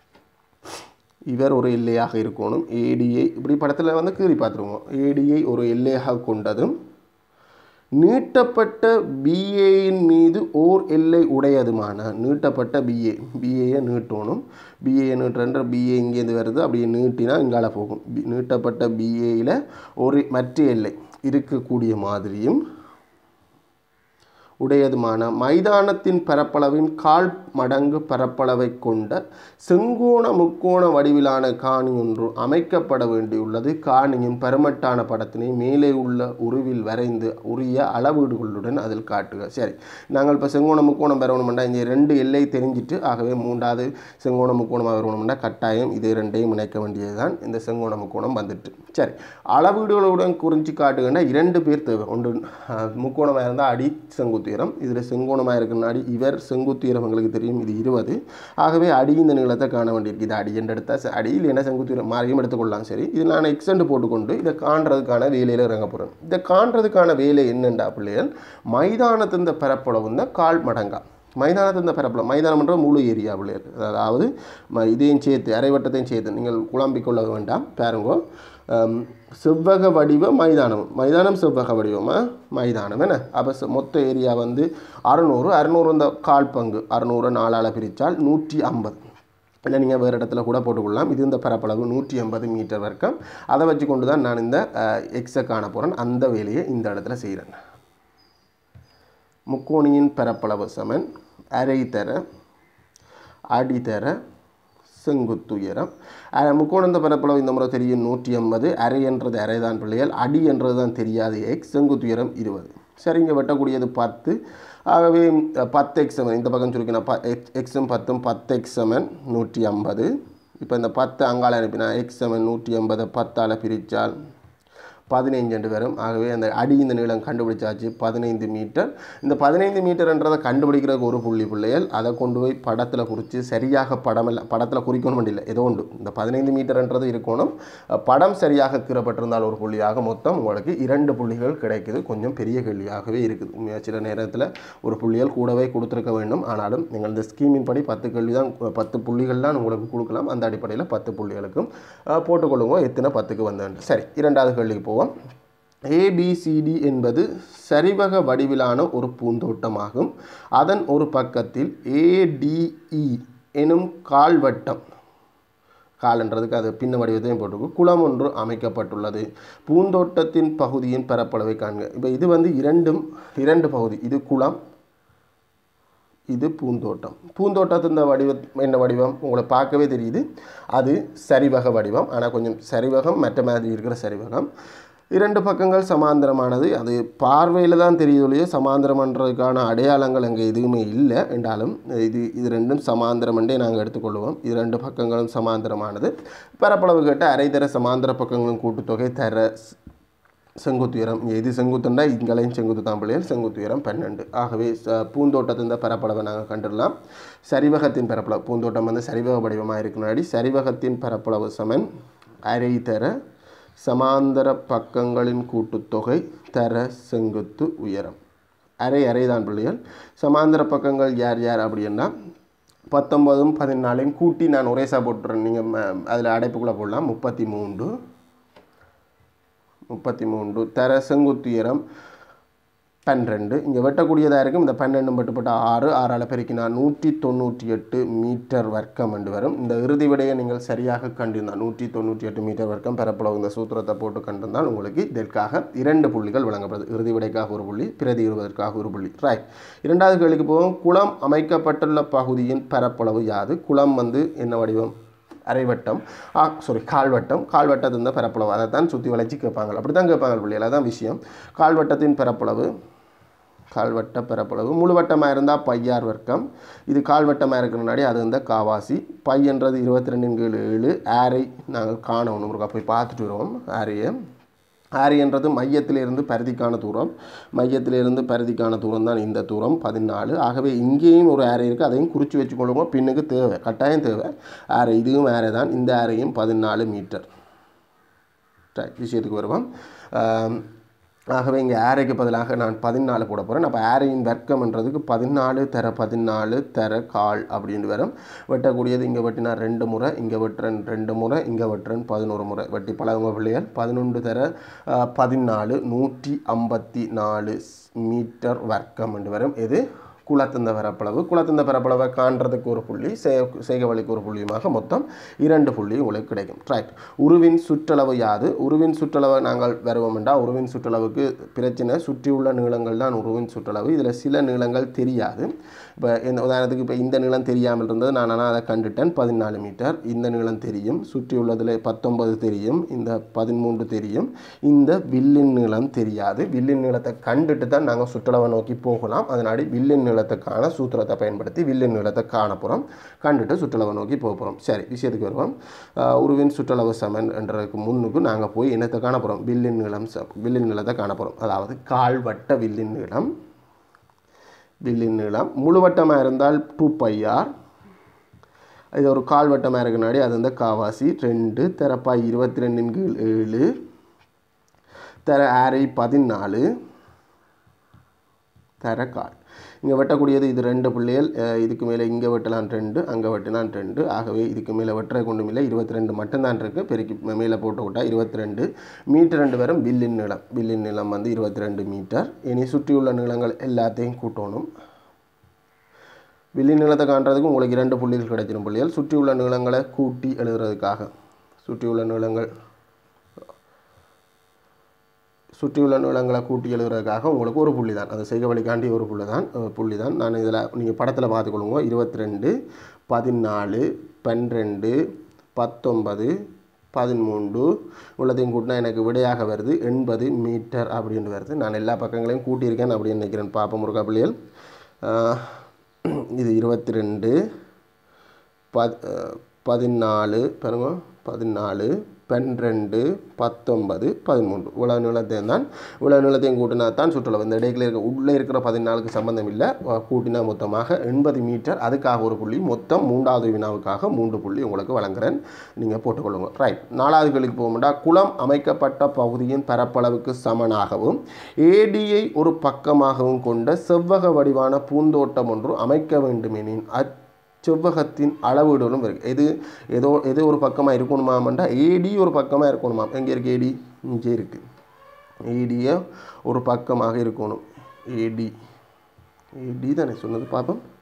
இவர் ஒரு எல்லையாக இருக்கணும் ஏடியை இப்படி படத்தில் வந்து கீறி பார்த்துருவோம் ஏடியை ஒரு எல்லையாக கொண்டதும் நீட்டப்பட்ட பிஏயின் மீது ஓர் எல்லை உடையதுமான நீட்டப்பட்ட பிஏ பிஏயை நீட்டணும் பிஏயை நீட்டுற பிஏ இங்கேருந்து வருது அப்படியே நீட்டினா இங்கால போகும் பி- நீட்டப்பட்ட பிஏயில் ஒரு மற்ற எல்லை இருக்கக்கூடிய மாதிரியும் உடையதுமான மைதானத்தின் பரப்பளவின் கால் மடங்கு பரப்பளவை கொண்ட செங்கோண முக்கோண வடிவிலான காணி ஒன்று அமைக்கப்பட வேண்டியுள்ளது காணியின் பருமட்டான படத்தினை மேலே உள்ள உருவில் வரைந்து உரிய அளவீடுகளுடன் அதில் காட்டுக சரி நாங்கள் இப்போ செங்கோண முக்கோணம் பெறணும்னா இங்கே ரெண்டு எல்லை தெரிஞ்சிட்டு ஆகவே மூன்றாவது செங்கோண முக்கோணமாக வரணும்னா கட்டாயம் இது ரெண்டையும் இணைக்க வேண்டியதுதான் இந்த செங்கோண முக்கோணம் வந்துட்டு சரி அளவீடுகளுடன் குறிஞ்சி காட்டுங்கன்னா இரண்டு பேர் தேவை ஒன்று அஹ், முக்கோணமாக இருந்தால் அடி செங்குத்துயரம் இதில் செங்கோணமாக இருக்கிற அடி இவர் செங்குத்துயரம் எங்களுக்கு தெரியும் இது இருபது ஆகவே அடி இந்த நீளத்தை காண வேண்டியிருக்கு இது அடி என்று எடுத்தால் ச- அடி இல்லைன்னா செங்குத்துயரம் மாறியும் எடுத்துக்கொள்ளலாம் சரி இதில் நான் எக்ஸெண்ட் போட்டுக்கொண்டு இதை காண்றதுக்கான வேலையில் இறங்க போகிறேன் இதை காண்றதுக்கான வேலை என்னண்டா பிள்ளைகள் மைதானத்தின் பரப்பளவு தான் கால் மடங்கா மைதானத்தின் பரப்பளவு மைதானம்ன்ற முழு ஏரியா பிள்ளைகள் அதாவது ம- இதையும் சேர்த்து அரைவட்டத்தையும் சேர்த்து நீங்கள் குழம்பிக்கொள்ள வேண்டாம் பாருங்க ஆம், செவ்வக வடிவ மைதானம் மைதானம் செவ்வக வடிவமா மைதானம் என்ன அப்போ செ- மொத்த ஏரியா வந்து அறநூறு அறநூறு இந்த கால் பங்கு அறநூறு நாலால் பிரித்தால் நூற்றி ஐம்பது இல்லை நீங்கள் வேறு இடத்துல கூட போட்டுக்கொள்ளலாம் இது இந்த பரப்பளவு நூற்றி ஐம்பது மீட்டர் வரைக்கும் அதை வச்சு கொண்டு தான் நான் இந்த எக்ஸை காண போகிறேன் அந்த வேலையை இந்த இடத்துல செய்கிறேன் முக்கோணியின் பரப்பளவு சமன் அரை தர அடித்தர செங்குத்துயரம் அஹ் முக்கோணந்த பரப்பளவு இந்த முறை தெரியும் நூற்றி ஐம்பது அரை என்றது அரை தான் பிள்ளைகள் அடி என்றது தான் தெரியாது எக்ஸ் செங்குத்துயரம் இருபது சரி இங்கே வெட்டக்கூடியது பத்து ஆகவே அஹ், பத்து எக்ஸ் செவன் இந்த பக்கம் சுருக்கினா ப எக்ஸ் எக்ஸும் பத்தும் பத்து எக்ஸ் செவன் நூற்றி ஐம்பது இப்போ இந்த பத்து அங்கால அனுப்பினா எக்ஸ் செவன் நூற்றி ஐம்பதை பத்தால் பிரித்தால் பதினைஞ்சு என்று வரும் ஆகவே அந்த அடி இந்த நீளம் கண்டுபிடிச்சாச்சு பதினைந்து மீட்டர் இந்த பதினைந்து மீட்டர்ன்றதை கண்டுபிடிக்கிறதுக்கு ஒரு புள்ளி பிள்ளைகள் அதை கொண்டு போய் படத்தில் குறித்து சரியாக படம் இல்லை படத்தில் குறிக்கணும் இல்லை ஏதோ உண்டு இந்த பதினைந்து மீட்டர்ன்றது இருக்கணும் அஹ் படம் சரியாக கீறப்பட்டிருந்தால் ஒரு புள்ளியாக மொத்தம் உங்களுக்கு இரண்டு புள்ளிகள் கிடைக்குது கொஞ்சம் பெரிய கேள்வியாகவே இருக்குது உண்மையா சில நேரத்தில் ஒரு புள்ளிகள் கூடவே கொடுத்துருக்க வேண்டும் ஆனாலும் நீங்கள் இந்த ஸ்கீமின் படி பத்து கேள்வி தான் பத்து புள்ளிகள் தான் உங்களுக்கு கொடுக்கலாம் அந்த அடிப்படையில் பத்து புள்ளிகளுக்கும் அஹ், போட்டுக்கொள்ளுங்க எத்தனை பத்துக்கு வந்தேன் சரி இரண்டாவது கேள்விக்கு போவோம் ஏபிசிடி என்பது சரிவக வடிவிலான ஒரு பூந்தோட்டமாகும் அதன் ஒரு பக்கத்தில் ஏடிஇ எனும் கால்வட்டம் கால்ன்றதுக்கு அது பின்ன வடிவத்தையும் போட்டுக்கும் குளம் ஒன்று அமைக்கப்பட்டுள்ளது பூந்தோட்டத்தின் பகுதியின் பரப்பளவை காண்க இப்போ இது வந்து இரண்டும் இரண்டு பகுதி இது குளம் இது பூந்தோட்டம் பூந்தோட்டத்தின் வடிவம் என்ன வடிவம் உங்களை பார்க்கவே தெரியுது அது சரிவக வடிவம் ஆனால் கொஞ்சம் சரிவகம் மற்ற மாதிரி இருக்கிற சரிவகம் இரண்டு பக்கங்கள் சமாந்தரமானது அது பார்வையில் தான் தெரியுது ஒழிய சமாந்தரம்ன்றதுக்கான அடையாளங்கள் அங்கே எதுவுமே இல்லை என்றாலும் இது இது ரெண்டும் சமாந்தரமண்டே நாங்கள் எடுத்துக்கொள்வோம் இது ரெண்டு பக்கங்களும் சமாந்தரமானது பரப்பளவு கேட்ட அரைதர சமாந்தர பக்கங்களும் கூட்டுத்தொகை தர செங்குத்துயரம் எது செங்குத்துண்டா இங்களையும் செங்குத்து தான் பிள்ளைகள் செங்குத்துயரம் பன்னெண்டு ஆகவே ச- பூந்தோட்டத்தின் பரப்பளவை நாங்கள் கண்டுடலாம் சரிவகத்தின் பரப்பளவு பூந்தோட்டம் வந்து சரிவக வடிவமாக இருக்கிறனாடி சரிவகத்தின் பரப்பளவு சமன் அரை தர சமாந்தர பக்கங்களின் கூட்டுத்தொகை தர செங்குத்து உயரம் அரை அரை தான் பிள்ளைகள் சமாந்தர பக்கங்கள் யார் யார் அப்படின்னா பத்தொன்பதும் பதினாலையும் கூட்டி நான் ஒரேசா போட்டுறேன் நீங்கள் அதில் அடைப்புக்குள்ளே போடலாம் முப்பத்தி மூன்று முப்பத்தி மூன்று தர செங்குத்துயரம் பன்னிரெண்டு இங்கே வெட்டக்கூடியதாக இருக்கும் இந்த பன்னெண்டு மட்டுப்பட்ட ஆறு ஆறால் பெருக்கினா நூற்றி தொண்ணூற்றி எட்டு மீட்டர் வர்க்கம் என்று வரும் இந்த இறுதி விடையை நீங்கள் சரியாக கண்டிருந்தால் நூற்றி தொண்ணூற்றி எட்டு மீட்டர் வர்க்கம் பெறப்பளவு இந்த சூத்திரத்தை போட்டு கண்டிருந்தால் உங்களுக்கு இதற்காக இரண்டு புள்ளிகள் வழங்கப்படுது இறுதி விடைக்காக ஒரு புள்ளி பிரதி இருவதற்காக ஒரு புள்ளி ரைட் இரண்டாவது கேள்விக்கு போவோம் குளம் அமைக்கப்பட்டுள்ள பகுதியின் பரப்பளவு யாது குளம் வந்து என்ன வடிவம் அரைவட்டம் ஆ சாரி கால்வட்டம் கால்வட்டத்தின் தான் பரப்பளவு அதை தான் சுற்றி வளைச்சி கேட்பாங்க அப்படி தான் கேட்பாங்க பிள்ளைகள் அதான் விஷயம் கால்வட்டத்தின் பரப்பளவு கால்வட்ட பரப்பளவு முழுவட்டமாக இருந்தால் பையார் வர்க்கம் இது கால்வட்டமாக இருக்கிற முன்னாடி அது வந்து காவாசி பையன்றது இருபத்தி ரெண்டின் கீழ் ஏழு ஆரை நாங்கள் காணணும் ஒருக்கா போய் பார்த்துட்டு வருவோம் ஆரையை ஆரியன்றது மையத்திலிருந்து பரிதிக்கான தூரம் மையத்திலிருந்து பரிதிக்கான தூரம் தான் இந்த தூரம் பதினாலு ஆகவே இங்கேயும் ஒரு ஆரை இருக்குது அதையும் குறித்து வச்சுக்கொள்ளுங்க பின்னுக்கு தேவை கட்டாயம் தேவை ஆரை இதுவும் ஆரை தான் இந்த ஆரையும் பதினாலு மீட்டர் ரைட் விஷயத்துக்கு வருவோம் ஆம், ஆகவே இங்கே ஆரைக்கு பதிலாக நான் பதினாலு போட போகிறேன் அப்போ ஆரையின் வர்க்கம்ன்றதுக்கு பதினாலு தர பதினாலு தர கால் அப்படின்னு வரும் வெட்டக்கூடியது இங்கே வெட்டினா ரெண்டு முறை இங்கே வெட்டுறேன் ரெண்டு முறை இங்கே வெட்டுறேன் பதினோரு முறை வெட்டி பழகுங்க பிள்ளைகள் பதினொன்று தர ஆ, பதினாலு நூற்றி ஐம்பத்தி நாலு மீட்டர் வர்க்கம் என்று வரும் இது குளத்தந்த பரப்பளவு குளத்தந்த பரப்பளவை காண்றதுக்கு ஒரு புள்ளி செய்- செய்கவழிக்கு ஒரு புள்ளியுமாக மொத்தம் இரண்டு புள்ளி உங்களுக்கு கிடைக்கும் ரைட் உருவின் சுற்றளவு யாது உருவின் சுற்றளவை நாங்கள் வருவோம் என்றால் உருவின் சுற்றளவுக்கு பிரச்சனை சுற்றியுள்ள நீளங்கள் தான் உருவின் சுற்றளவு இதில் சில நீளங்கள் தெரியாது இப்போ இந்த உதாரணத்துக்கு இப்போ இந்த நீளம் தெரியாமல் இருந்தது நான் ஆனால் அதை கண்டுட்டேன் பதினாலு மீட்டர் இந்த நீளம் தெரியும் சுற்றியுள்ளதில் பத்தொன்பது தெரியும் இந்த பதிமூன்று தெரியும் இந்த வில்லின் நீளம் தெரியாது வில்லின் நீளத்தை கண்டுட்டு தான் நாங்கள் சுற்றளவை நோக்கி போகலாம் அதனாடி வில்லின் நீளத்துக்கான சூத்திரத்தை பயன்படுத்தி வில்லின் நீளத்தை காண போகிறோம் கண்டுட்டு சுற்றளவை நோக்கி போக போகிறோம் சரி விஷயத்துக்கு வருவோம் ஆஹ் உருவின் சுற்றளவு சமன் என்றதுக்கு முன்னுக்கு நாங்கள் போய் என்னத்தை காண போகிறோம் வில்லின் நீளம் ச வில்லின் நீளத்தை காண போகிறோம் அதாவது கால்வட்ட வில்லின் நீளம் வில்லின் நீளம் முழுவட்டமாக இருந்தால் டூ பையார் இது ஒரு கால்வட்டமாக இருக்கனாடி அது வந்து காவாசி ரெண்டு தரப்பாய் இருபத்தி ரெண்டின் கீழ் ஏழு தர ஆரை பதினாலு தர கால் இங்கே வெட்டக்கூடியது இது ரெண்டு பிள்ளைகள் அஹ் இதுக்கு மேலே இங்கே வெட்டலாம் ரெண்டு அங்கே வெட்டினான் ரெண்டு ஆகவே இதுக்கு மேலே வெட்டுற கொண்டும் இல்லை இருபத்தி ரெண்டு மட்டும்தான் இருக்குது பெருக்கி மே- மேலே போட்டு விட்டா இருபத்தி ரெண்டு மீட்டர் ரெண்டு வரும் பில்லின் நீளம் பில்லின் நீளம் வந்து இருபத்தி ரெண்டு மீட்டர் இனி சுற்றியுள்ள நீளங்கள் எல்லாத்தையும் கூட்டணும் வில்லி நீளத்தை காண்றதுக்கு உங்களுக்கு இரண்டு புள்ளிகள் கிடைச்சிடும் புள்ளிகள் சுற்றியுள்ள நீளங்களை கூட்டி எழுதுறதுக்காக சுற்றியுள்ள நீளங்கள் சுற்றியுள்ள நீளங்களை கூட்டி எழுதுறதுக்காக உங்களுக்கு ஒரு புள்ளி தான் அது செய்க வழிகாண்டி ஒரு புள்ளி தான் அஹ் புள்ளி தான் நான் இதில் நீங்கள் படத்தில் பார்த்துக்கொள்ளுங்க இருபத்தி ரெண்டு பதினாலு பன்னிரெண்டு பத்தொன்பது பதிமூன்று உள்ளதையும் கூட்டினா எனக்கு விடையாக வருது எண்பது மீட்டர் அப்படின்னு வருது நான் எல்லா பக்கங்களையும் கூட்டியிருக்கேன் அப்படின்னு நினைக்கிறேன் பாப்பம் முருகா பிள்ளைகள் ஆஹ் இது இருபத்தி ரெண்டு பத் பதினாலு பாருங்க பதினாலு பன்னிரெண்டு பத்தொன்பது பதிமூன்று இவ்வளவு நீளத்தையும் தான் இவ்வளவு நீளத்தையும் கூட்டினா தான் சுற்றுலா இந்த இடையில இருக்க உள்ளே இருக்கிற பதினாலுக்கு சம்பந்தம் இல்லை அஹ் கூட்டினா மொத்தமாக எண்பது மீட்டர் அதுக்காக ஒரு புள்ளி மொத்தம் மூன்றாவது வினாவுக்காக மூன்று புள்ளி உங்களுக்கு வழங்குறேன் நீங்கள் போட்டுக்கொள்ளுங்க ரைட் நாலாவது கேள்விக்கு போகும்டா குளம் அமைக்கப்பட்ட பகுதியின் பரப்பளவுக்கு சமனாகவும் ஏடியை ஒரு பக்கமாகவும் கொண்ட செவ்வக வடிவான பூந்தோட்டம் ஒன்று அமைக்க வேண்டுமெனின் அச் செவ்வகத்தின் அளவீடுகளும் இருக்குது எது ஏதோ எது ஒரு பக்கமாக இருக்கணுமாமண்டா ஏடி ஒரு பக்கமாக இருக்கணுமாம் எங்கே இருக்குது ஏடி இங்கே இருக்குது ஏடியை ஒரு பக்கமாக இருக்கணும் ஏடி ஏடி தானே சொன்னது பார்ப்போம்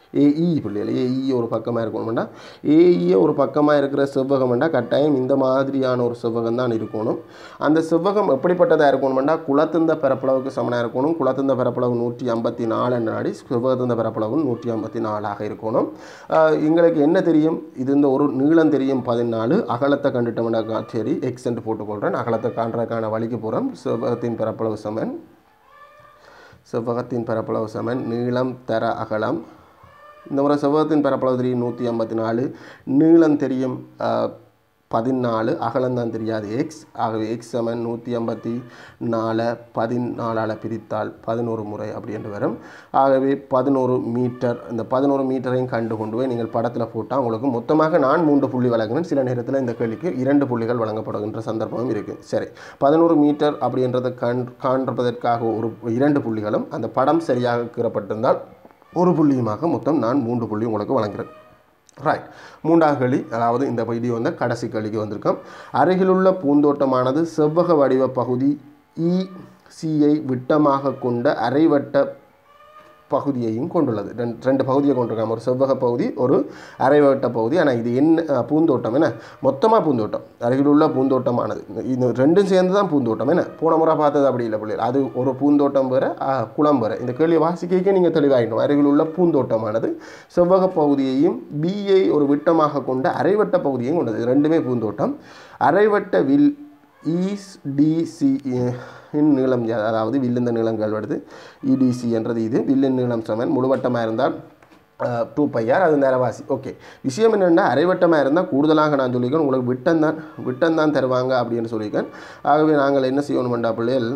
ஏஇ பிள்ளைகள் ஏஇ ஒரு பக்கமாக இருக்கணும்னா ஏஇயை ஒரு பக்கமாக இருக்கிற செவ்வகம்னா கட்டாயம் இந்த மாதிரியான ஒரு செவ்வகம் தான் இருக்கணும் அந்த செவ்வகம் எப்படிப்பட்டதாக இருக்கணும்னா குளத்தந்த பரப்பளவுக்கு சமனாக இருக்கணும் குளத்தந்த பரப்பளவு நூற்றி ஐம்பத்தி நாலு நாடி செவ்வகத்தந்த பரப்பளவு நூற்றி ஐம்பத்தி நாலாக இருக்கணும் ஆஹ் எங்களுக்கு என்ன தெரியும் இது இந்த ஒரு நீளம் தெரியும் பதினாலு அகலத்தை கண்டுட்டோம்னா சரி எக்ஸ்என்ட் போட்டுக்கொள்கிறேன் அகலத்தை காண்றதுக்கான வழிக்கு போகிறோம் செவ்வகத்தின் பரப்பளவு சமன் செவ்வகத்தின் பரப்பளவு சமன் நீளம் தர அகலம் இந்த முறை செவ்வகத்தின் பரப்பளவு தெரியும் நூற்றி ஐம்பத்தி நாலு நீளம் தெரியும் ஆஹ், பதினாலு அகலம் தான் தெரியாது எக்ஸ் ஆகவே எக்ஸ் சமன் நூற்றி ஐம்பத்தி நாலு பதினாலால் பிரித்தால் பதினோரு முறை அப்படி என்று வரும் ஆகவே பதினோரு மீட்டர் இந்த பதினோரு மீட்டரையும் கண்டு கொண்டு போய் நீங்கள் படத்தில் போட்டால் உங்களுக்கு மொத்தமாக நான் மூன்று புள்ளி வழங்கினேன் சில நேரத்தில் இந்த கேள்விக்கு இரண்டு புள்ளிகள் வழங்கப்படுகின்ற சந்தர்ப்பமும் இருக்குது சரி பதினோரு மீட்டர் அப்படின்றத கண் காண்பதற்காக ஒரு இரண்டு புள்ளிகளும் அந்த படம் சரியாக கீறப்பட்டிருந்தால் ஒரு புள்ளியுமாக மொத்தம் நான் மூன்று புள்ளி உங்களுக்கு வழங்குகிறேன் ரைட் மூன்றாவது கேள்வி அதாவது இந்த வீடியோ வந்து கடைசி கேள்விக்கு வந்திருக்கோம் அருகிலுள்ள பூந்தோட்டமானது செவ்வக வடிவ பகுதி இ சியை விட்டமாக கொண்ட அரைவட்ட பகுதியையும் கொண்டுள்ளது ரெண்டு ரெண்டு பகுதியை கொண்டிருக்காம ஒரு செவ்வக பகுதி ஒரு அரைவட்ட பகுதி ஆனால் இது என்ன அஹ், பூந்தோட்டம் என்ன மொத்தமாக பூந்தோட்டம் அருகிலுள்ள பூந்தோட்டமானது இது ரெண்டும் சேர்ந்து தான் பூந்தோட்டம் என்ன போன முறை பார்த்தது அப்படி இல்லை பிள்ளைகள் அது ஒரு பூந்தோட்டம் வேற அஹ், குளம் வேற இந்த கேள்வியை வாசிக்க நீங்கள் தெளிவாகிடும் அருகிலுள்ள பூந்தோட்டமானது செவ்வக பகுதியையும் பியை ஒரு விட்டமாக கொண்ட அரைவட்ட பகுதியையும் கொண்டது இது ரெண்டுமே பூந்தோட்டம் அரைவட்ட வில் ஈஸ் டிசி இன் நீளம் யா- அதாவது வில்லுந்த நீளங்கள் வருது இடிசி என்றது இது வில்லின் நீளம் சமன் முழுவட்டமாக இருந்தால் டூ பையார் அது நேரவாசி ஓகே விஷயம் என்னென்னா அரைவட்டமாக இருந்தால் கூடுதலாக நான் சொல்லியிருக்கேன் உங்களுக்கு விட்டம் தான் விட்டம் தான் தருவாங்க அப்படின்னு சொல்லியிருக்கேன் ஆகவே நாங்கள் என்ன செய்யணுமெண்டா பிள்ளைகள்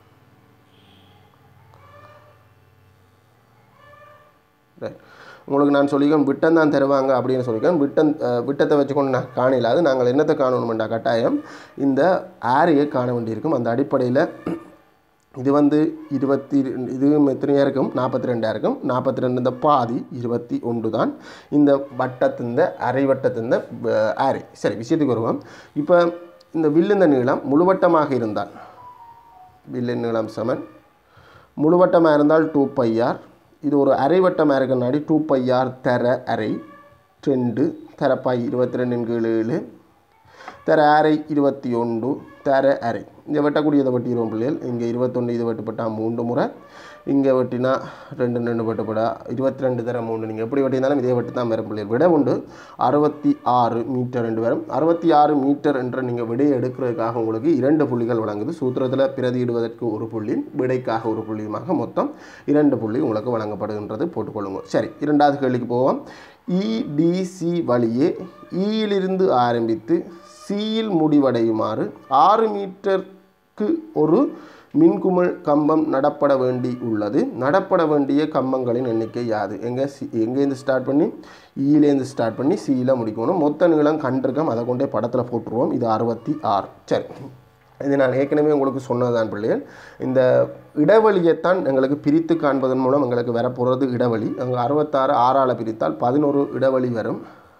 ரைட் உங்களுக்கு நான் சொல்லிக்கேன் விட்டம் தான் தருவாங்க அப்படின்னு சொல்லியிருக்கேன் விட்டம் அஹ், விட்டத்தை வச்சுக்கொண்டு நான் காணல அது நாங்கள் என்னத்தை காணணுமெண்டா கட்டாயம் இந்த ஆரையை காண வேண்டியிருக்கும் அந்த அடிப்படையில் இது வந்து இருபத்தி ரெண்டு- இது எத்தனையாக இருக்கும் நாற்பத்தி ரெண்டாக இருக்கும் நாற்பத்தி ரெண்டு இந்த பாதி இருபத்தி ஒன்று தான் இந்த வட்டத்திந்த அரை வட்டத்திந்த அஹ், ஆரை சரி விஷயத்துக்கு வருவோம் இப்போ இந்த வில்லுந்த நீளம் முழுவட்டமாக இருந்தால் வில்லின் நீளம் சமன் முழுவட்டமாக இருந்தால் டூ பையார் இது ஒரு அரைவட்டமாக இருக்கனாடி டூ பையார் தர அரை ரெண்டு தரப்பாய் இருபத்தி ரெண்டின் கீழ் ஏழு தர அரை இருபத்தி ஒன்று தர அரை இங்கே வெட்டக்கூடியதை வெட்டிடுவோம் பிள்ளைகள் இங்கே இருபத்தொன்று இது வெட்டுப்பட்டா மூன்று முறை இங்கே வெட்டினா ரெண்டு ரெண்டு வெட்டுப்படா இருபத்தி ரெண்டு தர மூணு நீங்கள் எப்படி வெட்டியிருந்தாலும் இதே வெட்டு தான் வரும் பிள்ளைகள் விட உண்டு அறுபத்தி ஆறு மீட்டர் ரெண்டு வரும் அறுபத்தி ஆறு மீட்டர் என்ற நீங்கள் விடையை எடுக்கிறதுக்காக உங்களுக்கு இரண்டு புள்ளிகள் வழங்குது சூத்திரத்தில் பிரதியிடுவதற்கு ஒரு புள்ளி விடைக்காக ஒரு புள்ளியுமாக மொத்தம் இரண்டு புள்ளி உங்களுக்கு வழங்கப்படுகின்றது போட்டுக்கொள்ளுங்க சரி இரண்டாவது கேள்விக்கு போவோம் இடிசி வழியே ஈயிலிருந்து ஆரம்பித்து சியில் முடிவடையுமாறு ஆறு மீட்டருக்கு ஒரு மின்குமிழ் கம்பம் நடப்பட வேண்டி உள்ளது நடப்பட வேண்டிய கம்பங்களின் எண்ணிக்கை யாது எங்கே சி எங்கேருந்து ஸ்டார்ட் பண்ணி ஈலேருந்து ஸ்டார்ட் பண்ணி சியில் முடிக்கணும் மொத்த நீளம் கண்டிருக்கோம் அதை கொண்டே படத்தில் போட்டுருவோம் இது அறுபத்தி ஆறு சரி இது நான் ஏற்கனவே உங்களுக்கு சொன்னதுதான் பிள்ளைகள் இந்த இடைவெளியைத்தான் எங்களுக்கு பிரித்து காண்பதன் மூலம் எங்களுக்கு வரப்போகிறது இடைவெளி அங்கே அறுபத்தாறு ஆறால் பிரித்தால் பதினோரு இடைவெளி வரும்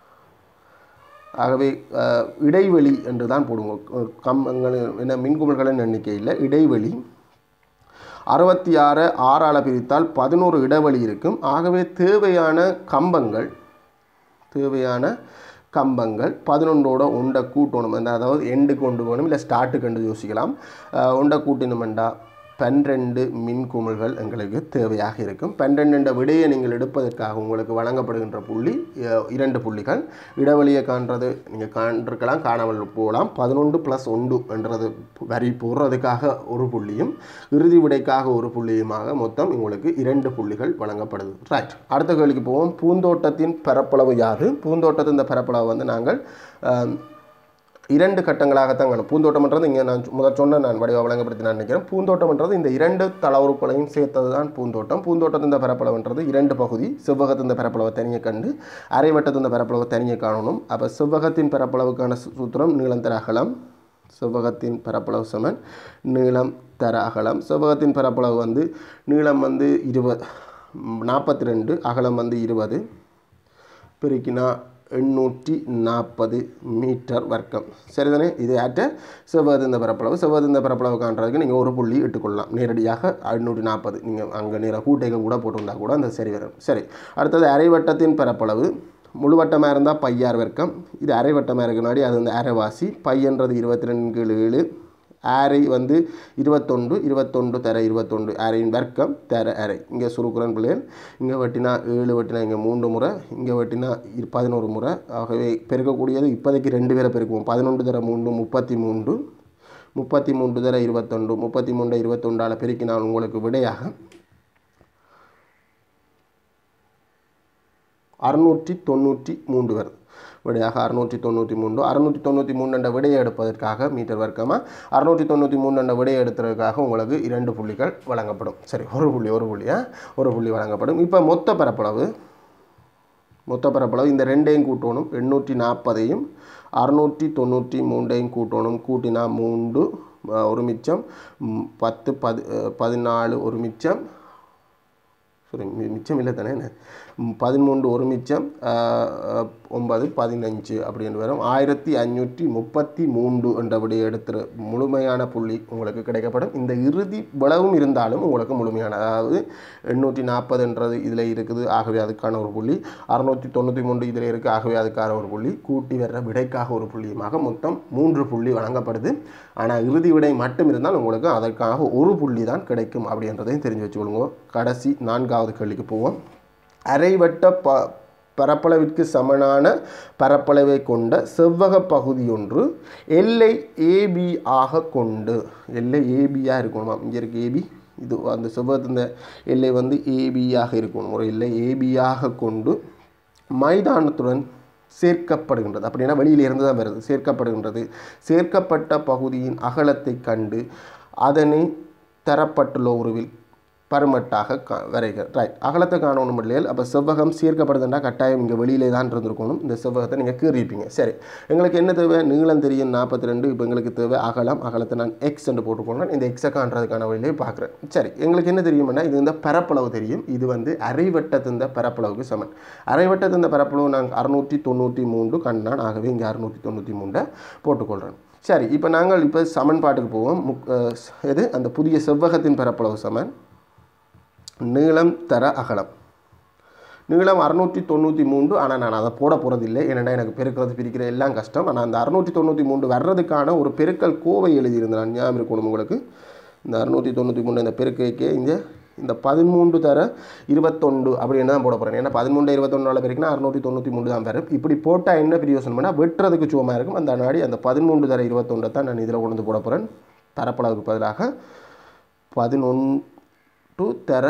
ஆகவே அஹ், இடைவெளி என்று தான் போடுவோம் கம்பங்கள் என்ன மின்குமிழ்களின் எண்ணிக்கையில் இடைவெளி அறுபத்தி ஆறு ஆறால் பிரித்தால் பதினோரு இடைவெளி இருக்கும் ஆகவே தேவையான கம்பங்கள் தேவையான கம்பங்கள் பதினொன்றோட உண்டை கூட்டணும் அந்த அதாவது எண்டு கொண்டு போகணும் இல்லை ஸ்டார்ட்டு கண்டு யோசிக்கலாம் அஹ் உண்டை கூட்டினோம்டா பன்னிரெண்டு மின்குமிழ்கள் எங்களுக்கு தேவையாக இருக்கும் பன்னிரெண்டு விடையை நீங்கள் எடுப்பதற்காக உங்களுக்கு வழங்கப்படுகின்ற புள்ளி அஹ், இரண்டு புள்ளிகள் இடைவெளியை காண்றது நீங்கள் காண்டிருக்கலாம் காணாமல் போகலாம் பதினொன்று ப்ளஸ் ஒன்று என்றது வரி போடுறதுக்காக ஒரு புள்ளியும் இறுதி விடைக்காக ஒரு புள்ளியுமாக மொத்தம் உங்களுக்கு இரண்டு புள்ளிகள் வழங்கப்படுது ரைட் அடுத்த கேள்விக்கு போவோம் பூந்தோட்டத்தின் பரப்பளவு யாது பூந்தோட்டத்தின் இந்த பரப்பளவு வந்து நாங்கள் அஹ், இரண்டு கட்டங்களாகத்தான் காணும் பூந்தோட்டம்ன்றது இங்கே நான் முதல் சொன்ன நான் வடிவ வழங்கப்படுத்தி நான் நினைக்கிறேன் பூந்தோட்டம்ன்றது இந்த இரண்டு தளவுருக்களையும் சேர்த்தது தான் பூந்தோட்டம் பூந்தோட்டத்தின் இந்த பரப்பளவுன்றது இரண்டு பகுதி செவ்வகத்தின் இந்த பரப்பளவை தனியே கண்டு அரைவட்டத்தின் இந்த பரப்பளவை தனியே காணணும் அப்போ செவ்வகத்தின் பரப்பளவுக்கான சூ- சூத்திரம் நீளம் தர அகலம் செவ்வகத்தின் பரப்பளவு சமன் நீளம் தர அகலம் செவ்வகத்தின் பரப்பளவு வந்து நீளம் வந்து இருபது நாற்பத்தி ரெண்டு அகலம் வந்து இருபது பெருக்கினா எண்ணூற்றி நாற்பது மீட்டர் வர்க்கம் சரிதானே இது ஆற்ற செவ்வகத்திந்த பரப்பளவு செவ்வகத்திந்த பரப்பளவு காண்றதுக்கு நீங்கள் ஒரு புள்ளி இட்டுக்கொள்ளலாம் நேரடியாக எண்ணூற்றி நாற்பது நீங்கள் அங்கே நேர கூட்டைகள் கூட போட்டிருந்தா கூட அந்த சரி வரும் சரி அடுத்தது அரைவட்டத்தின் பரப்பளவு முழுவட்டமாக இருந்தால் பையார் வர்க்கம் இது அரைவட்டமாக இருக்கனாடி அது வந்து அரைவாசி பையன்றது இருபத்தி ரெண்டு கீழ் ஏழு ஆரை வந்து இருபத்தொண்டு இருபத்தொண்டு தர இருபத்தொண்டு அரையின் வர்க்கம் தர அரை இங்கே சுருக்குறன் பிள்ளைகள் இங்கே வெட்டினா ஏழு வெட்டினா இங்கே மூன்று முறை இங்கே வெட்டினா இரு- பதினோரு முறை ஆகவே பெருக்கக்கூடியது இப்போதைக்கு ரெண்டு பேரை பெருக்குவோம் பதினொன்று தர மூன்று முப்பத்தி மூன்று முப்பத்தி மூன்று தர இருபத்தொண்டு முப்பத்தி மூன்று இருபத்தொண்டால் பெருக்கினால் உங்களுக்கு விடையாக அறுநூற்றி தொண்ணூற்றி மூன்று வருது விடையாக அறுநூற்றி தொண்ணூற்றி மூன்று அறுநூற்றி தொண்ணூற்றி மூணு என்ற விடையை எடுப்பதற்காக மீட்டர் வர்க்கமாக அறுநூற்றி தொண்ணூற்றி மூணு என்ற விடையை எடுத்ததற்காக உங்களுக்கு இரண்டு புள்ளிகள் வழங்கப்படும் சரி ஒரு புள்ளி ஒரு புள்ளியா ஒரு புள்ளி வழங்கப்படும் இப்போ மொத்த பரப்பளவு மொத்த பரப்பளவு இந்த ரெண்டையும் கூட்டணும் எண்ணூற்றி நாற்பதையும் அறுநூற்றி தொண்ணூற்றி மூண்டையும் கூட்டணும் கூட்டினா மூன்று அஹ், ஒரு மிச்சம் ம், பத்து பது அஹ், பதினாலு ஒரு மிச்சம் சரி மி- மிச்சம் இல்லை தானே என்ன? ம், பதிமூன்று ஒரு மிச்சம் ஆஹ், ஆஹ், ஒன்பது பதினஞ்சு அப்படின்னு வரும் ஆயிரத்தி அஞ்சூற்றி முப்பத்தி மூன்று என்ற விடையை எடுத்துரு முழுமையான புள்ளி உங்களுக்கு கிடைக்கப்படும் இந்த இறுதி விளவும் இருந்தாலும் உங்களுக்கு முழுமையான அதாவது எண்ணூற்றி நாற்பதுன்றது இதில் இருக்குது ஆகவே அதுக்கான ஒரு புள்ளி அறுநூற்றி தொண்ணூற்றி மூன்று இதில் இருக்குது ஆகவே அதுக்கான ஒரு புள்ளி கூட்டி வர்ற விடைக்காக ஒரு புள்ளியுமாக மொத்தம் மூன்று புள்ளி வழங்கப்படுது ஆனால் இறுதி விடை மட்டும் இருந்தால் உங்களுக்கு அதற்காக ஒரு புள்ளி தான் கிடைக்கும் அப்படின்றதையும் தெரிஞ்சு வச்சுக்கொள்ளுங்க கடைசி நான்காவது கேள்விக்கு போவோம் அரைவட்ட ப பரப்பளவிற்கு சமனான பரப்பளவை கொண்ட செவ்வக பகுதி ஒன்று எல்லை ஏபி ஆக கொண்டு எல்லை ஏபியாக இருக்கணுமா இங்கே இருக்கு ஏபி இது அந்த செவ்வகத்தின் எல்லை வந்து ஏபியாக இருக்கணும் ஒரு எல்லை ஏபியாக கொண்டு மைதானத்துடன் சேர்க்கப்படுகின்றது அப்படின்னா வெளியில இருந்து தான் வருது சேர்க்கப்படுகின்றது சேர்க்கப்பட்ட பகுதியின் அகலத்தை கண்டு அதனை தரப்பட்டுள்ள உருவில் பருமட்டாக கா வரைக ரைட் அகலத்தை காணணும் இல்லையா அப்போ செவ்வகம் சேர்க்கப்படுதுன்னா கட்டாயம் இங்கே வெளியிலே தான் இருந்திருக்கணும் இந்த செவ்வகத்தை நீங்கள் கீறிப்பீங்க சரி எங்களுக்கு என்ன தேவை நீளம் தெரியும் நாற்பத்தி ரெண்டு இப்போ எங்களுக்கு தேவை அகலம் அகலத்தை நான் எக்ஸ் என்று போட்டுக்கொண்டேன் இந்த எக்ஸை காண்றதுக்கான வழியிலே பார்க்குறேன் சரி எங்களுக்கு என்ன தெரியும்னா இது இந்த பரப்பளவு தெரியும் இது வந்து அரைவட்டத்தின் பரப்பளவுக்கு சமன் அரைவட்டத்தின் பரப்பளவு நாங்கள் அறுநூற்றி தொண்ணூற்றி மூன்று கண்டான் ஆகவே இங்கே அறுநூற்றி தொண்ணூற்றி மூன்றை போட்டுக்கொள்கிறேன் சரி இப்போ நாங்கள் இப்போ சமன்பாட்டுக்கு போவோம் முக் அஹ், எது அந்த புதிய செவ்வகத்தின் பரப்பளவு சமன் நீளம் தர அகலம் நீளம் அறுநூற்றி தொண்ணூற்றி மூன்று ஆனால் நான் அதை போட போகிறதில்லை ஏன்னா எனக்கு பெருக்கிறது பிரிக்கிற எல்லாம் கஷ்டம் ஆனால் அந்த அறுநூற்றி தொண்ணூற்றி மூன்று வர்றதுக்கான ஒரு பெருக்கல் கோவை எழுதியிருந்தேன் நான் ஞாபகம் இருக்கணும் உங்களுக்கு இந்த அறுநூற்றி தொண்ணூற்றி மூணு இந்த பெருக்கைக்கே இந்த இந்த பதிமூன்று தர இருபத்தொண்டு அப்படின்னு தான் போட போகிறேன் ஏன்னா பதிமூன்று இருபத்தொன்னால பெருக்கினா அறுநூற்றி தொண்ணூற்றி மூணு தான் வரும் இப்படி போட்டால் என்ன பிரியோசனம் பண்ணால் வெட்டுறதுக்கு சுகமாக இருக்கும் அந்த நாடி அந்த பதிமூன்று தர இருபத்தொண்டை தான் நான் இதில் கொண்டு வந்து போட போகிறேன் பரப்பளவுக்கு பதிலாக பதினொன்று தர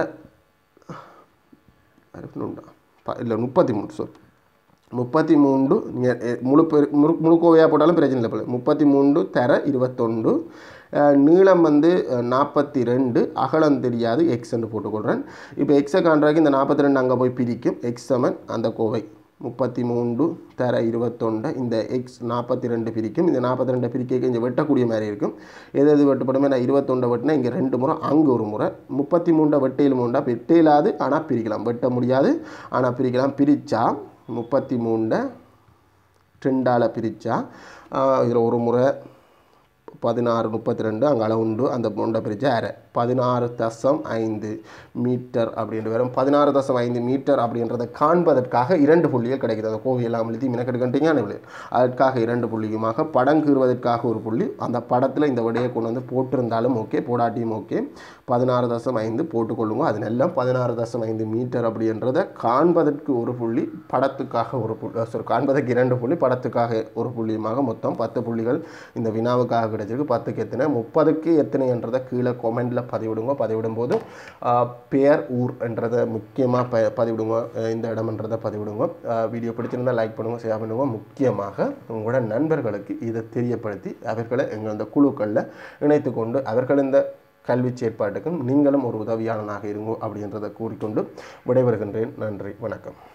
பதினொன்றா ப இல்லை முப்பத்தி மூணு சொல் முப்பத்தி மூன்று நீங்கள் முழு பெரு முழு முழு கோவையாக போட்டாலும் பிரச்சனை இல்லை போல முப்பத்தி மூன்று தர இருபத்தொண்டு அஹ், நீளம் வந்து நாற்பத்தி ரெண்டு அகலம் தெரியாது எக்ஸ்ன்னு போட்டுக்கொள்கிறேன் இப்போ எக்ஸை காண்றதுக்கு இந்த நாற்பத்தி ரெண்டு அங்கே போய் பிரிக்கும் எக்ஸ் சமன் அந்த கோவை முப்பத்தி மூன்று தர இருபத்தொண்டை இந்த எக்ஸ் நாற்பத்தி ரெண்டு பிரிக்கும் இந்த நாற்பத்தி ரெண்டை பிரிக்க இங்கே வெட்டக்கூடிய மாதிரி இருக்கும் எது எது வெட்டப்படுமே நான் இருபத்தொண்டை வெட்டினா இங்கே ரெண்டு முறை அங்கே ஒரு முறை முப்பத்தி மூண்டை வெட்டையில் மூண்டா வெட்டையிலாது ஆனால் பிரிக்கலாம் வெட்ட முடியாது ஆனால் பிரிக்கலாம் பிரித்தா முப்பத்தி மூண்டை ரெண்டால் பிரித்தா இதில் ஒரு முறை பதினாறு முப்பத்தி ரெண்டு அங்கே அளவுண்டு அந்த முண்டை பிரித்து அரை பதினாறு தசம் ஐந்து மீட்டர் அப்படின்ட்டு வரும் பதினாறு தசம் ஐந்து மீட்டர் அப்படின்றத காண்பதற்காக இரண்டு புள்ளிகள் கிடைக்குது அந்த கோவையெல்லாம் எழுதி மினக்கெடுக்கிட்டீங்க அதற்காக இரண்டு புள்ளியுமாக படம் கீறுவதற்காக ஒரு புள்ளி அந்த படத்தில் இந்த விடையை கொண்டு வந்து போட்டிருந்தாலும் ஓகே போடாட்டியும் ஓகே பதினாறு தசம் ஐந்து போட்டுக்கொள்ளுங்க அது நல்ல பதினாறு தசம் ஐந்து மீட்டர் அப்படின்றத காண்பதற்கு ஒரு புள்ளி படத்துக்காக ஒரு புள்ளி சாரி காண்பதற்கு இரண்டு புள்ளி படத்துக்காக ஒரு புள்ளியுமாக மொத்தம் பத்து புள்ளிகள் இந்த வினாவுக்காக கிடைச்சிருக்கு பத்துக்கு எத்தனை முப்பதுக்கு எத்தனை என்றதை கீழே கொமெண்டில் பதிவிடுங்க பதிவிடும்போது ஆஹ், பெயர் ஊர் என்றதை முக்கியமாக ப பதிவிடுங்க அஹ், இந்த இடம்ன்றதை பதிவிடுங்க ஆஹ், வீடியோ பிடிச்சிருந்தால் லைக் பண்ணுங்க ஷேர் பண்ணுங்க முக்கியமாக உங்களோட நண்பர்களுக்கு இதை தெரியப்படுத்தி அவர்களை எங்கள் இந்த குழுக்களில் இணைத்து கொண்டு அவர்கள் இந்த கல்வி செயற்பாட்டுக்கும் நீங்களும் ஒரு உதவியாளனாக இருங்கோ அப்படின்றதை கூறிக்கொண்டு விடைபெறுகின்றேன் நன்றி வணக்கம்